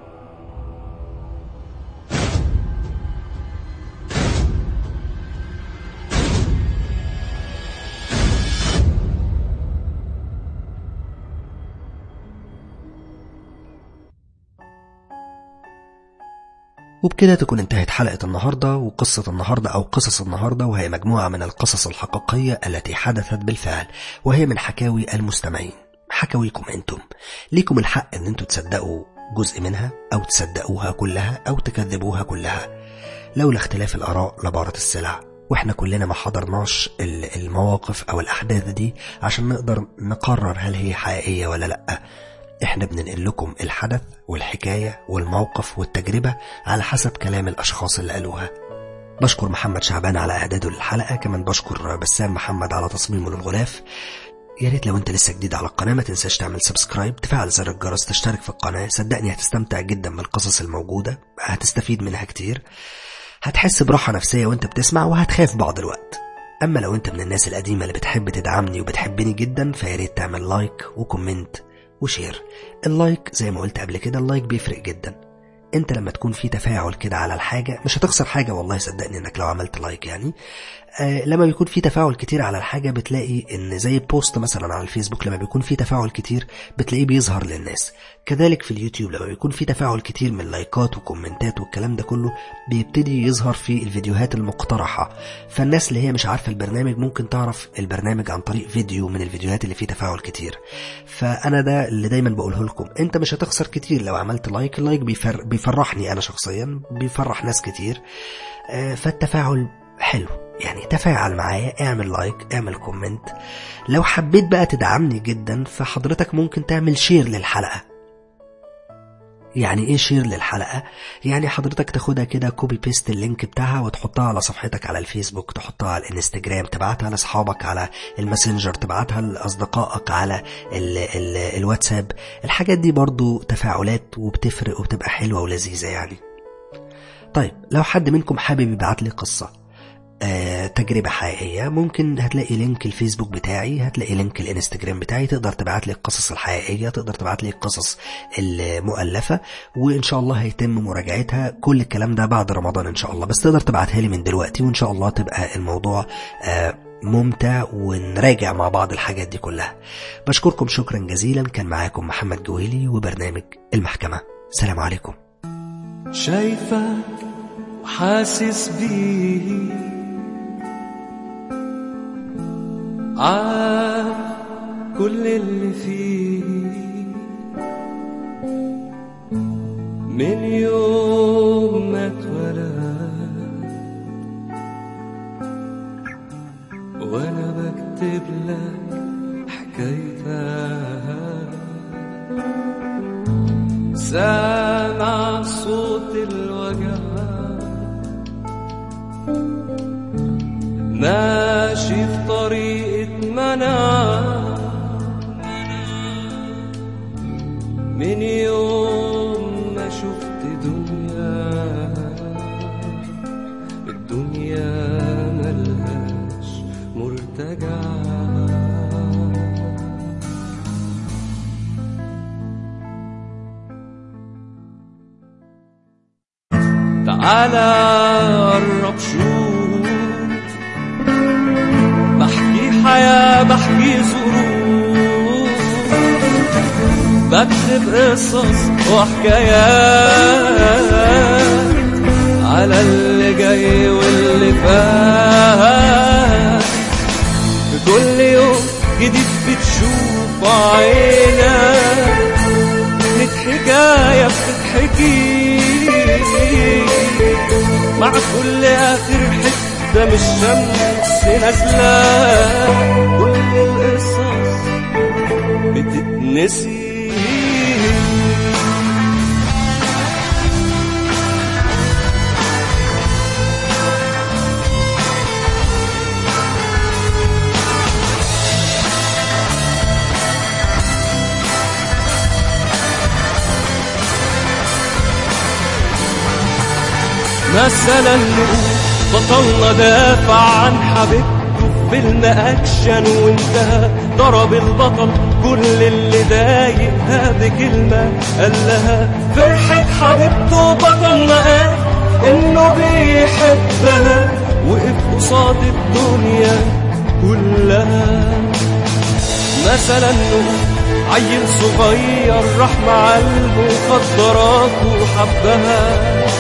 وبكده تكون انتهت حلقة النهاردة وقصة النهاردة أو قصص النهاردة وهي مجموعة من القصص الحقيقية التي حدثت بالفعل وهي من حكاوي المستمعين حكاويكم انتم ليكم الحق ان انتم تصدقوا جزء منها أو تصدقوها كلها أو تكذبوها كلها لولا اختلاف الآراء لبارت السلع واحنا كلنا ما حضرناش المواقف او الاحداث دي عشان نقدر نقرر هل هي حقيقية ولا لأ احنا بننقل لكم الحدث والحكاية والموقف والتجربة على حسب كلام الاشخاص اللي قالوها بشكر محمد شعبان على اعداده للحلقة كمان بشكر بسام محمد على تصميمه للغلاف يا ريت لو انت لسه جديد على القناة ما تنساش تعمل سبسكرايب تفعل زر الجرس تشترك في القناة صدقني هتستمتع جدا بالقصص الموجودة هتستفيد منها كتير هتحس براحة نفسية وانت بتسمع وهتخاف بعض الوقت اما لو انت من الناس القديمة اللي بتحب تدعمني وبتحبني جدا فياريت تعمل لايك وكومنت وشير اللايك زي ما قلت قبل كده اللايك بيفرق جدا انت لما تكون في تفاعل كده على الحاجة مش هتخسر حاجة والله صدقني انك لو عملت لايك يعني آه لما بيكون في تفاعل كتير على الحاجة بتلاقي ان زي بوست مثلا على الفيسبوك لما بيكون في تفاعل كتير بتلاقيه بيظهر للناس كذلك في اليوتيوب لما بيكون في تفاعل كتير من لايكات وكومنتات والكلام ده كله بيبتدي يظهر في الفيديوهات المقترحة فالناس اللي هي مش عارفة البرنامج ممكن تعرف البرنامج عن طريق فيديو من الفيديوهات اللي فيه تفاعل كتير فانا ده اللي دايما بقوله لكم انت مش هتخسر كتير لو عملت لايك اللايك بيفر بيفرحني انا شخصيا بيفرح ناس كتير آه فالتفاعل حلو يعني تفاعل معايا اعمل لايك اعمل كومنت لو حبيت بقى تدعمني جدا فحضرتك ممكن تعمل شير للحلقة يعني ايه شير للحلقة يعني حضرتك تاخدها كده كوبي بيست اللينك بتاعها وتحطها على صفحتك على الفيسبوك تحطها على الانستجرام تبعتها لاصحابك على الماسنجر تبعتها لاصدقائك على ال ال الواتساب الحاجات دي برضو تفاعلات وبتفرق وبتبقى حلوة ولذيذة يعني طيب لو حد منكم حابب يبعت لي قصة آه، تجربة حقيقية ممكن هتلاقي لينك الفيسبوك بتاعي هتلاقي لينك الانستجرام بتاعي تقدر تبعت لي القصص الحقيقية تقدر تبعت لي القصص المؤلفة وإن شاء الله هيتم مراجعتها كل الكلام ده بعد رمضان إن شاء الله بس تقدر تبعتها لي من دلوقتي وإن شاء الله تبقى الموضوع آه، ممتع ونراجع مع بعض الحاجات دي كلها بشكركم شكرا جزيلا كان معاكم محمد جويلي وبرنامج المحكمة سلام عليكم شايفك وحاسس بيه عارف كل اللي فيه من يوم ما اتولد وانا بكتب لك حكايتها سامع صوت الوجع ماشي في طريقة منع من يوم ما شفت دنيا الدنيا ملهاش مرتجع تعالى قرب شوف بحكي حياة بحكي ظروف بكتب قصص وحكايات على اللي جاي واللي فات في كل يوم جديد بتشوف عينك كانت حكاية بتتحكي مع كل آخر حتة من الشمس نازلة كل القصص بتتنسي مثلا نقول بطلنا دافع عن حبيبته في فيلم اكشن وانتهى ضرب البطل كل اللي ضايقها بكلمة قال لها فرحة حبيبته بطلنا قال انه بيحبها وقف قصاد الدنيا كلها مثلا نقول عيل صغير راح مع المخدرات وحبها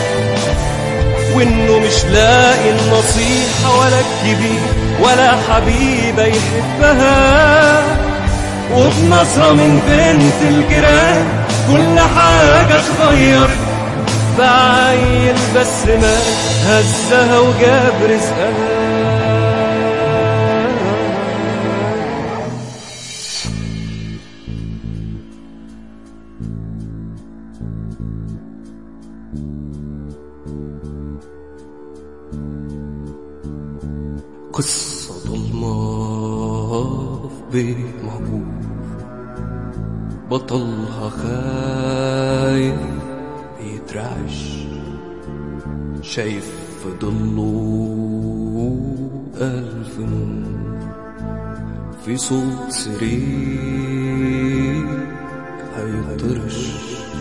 وانه مش لاقي النصيحة ولا الكبير ولا حبيبة يحبها وبنظرة من بنت الجيران كل حاجة اتغيرت بعيل بس مات هزها وجاب رزقها قصة ضلمة في بيت مهجور بطلها خايف بيترعش شايف في ضله ألف نور في صوت سرير هيطرش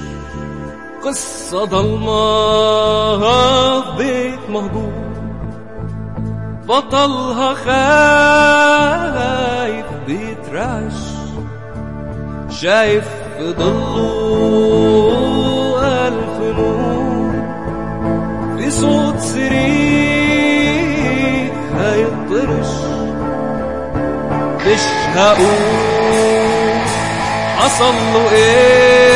قصة ضلمة في بيت مهجور بطلها خايف بيترعش شايف في ضله ألف نور في صوت صريخ هيطرش مش هقول حصل له ايه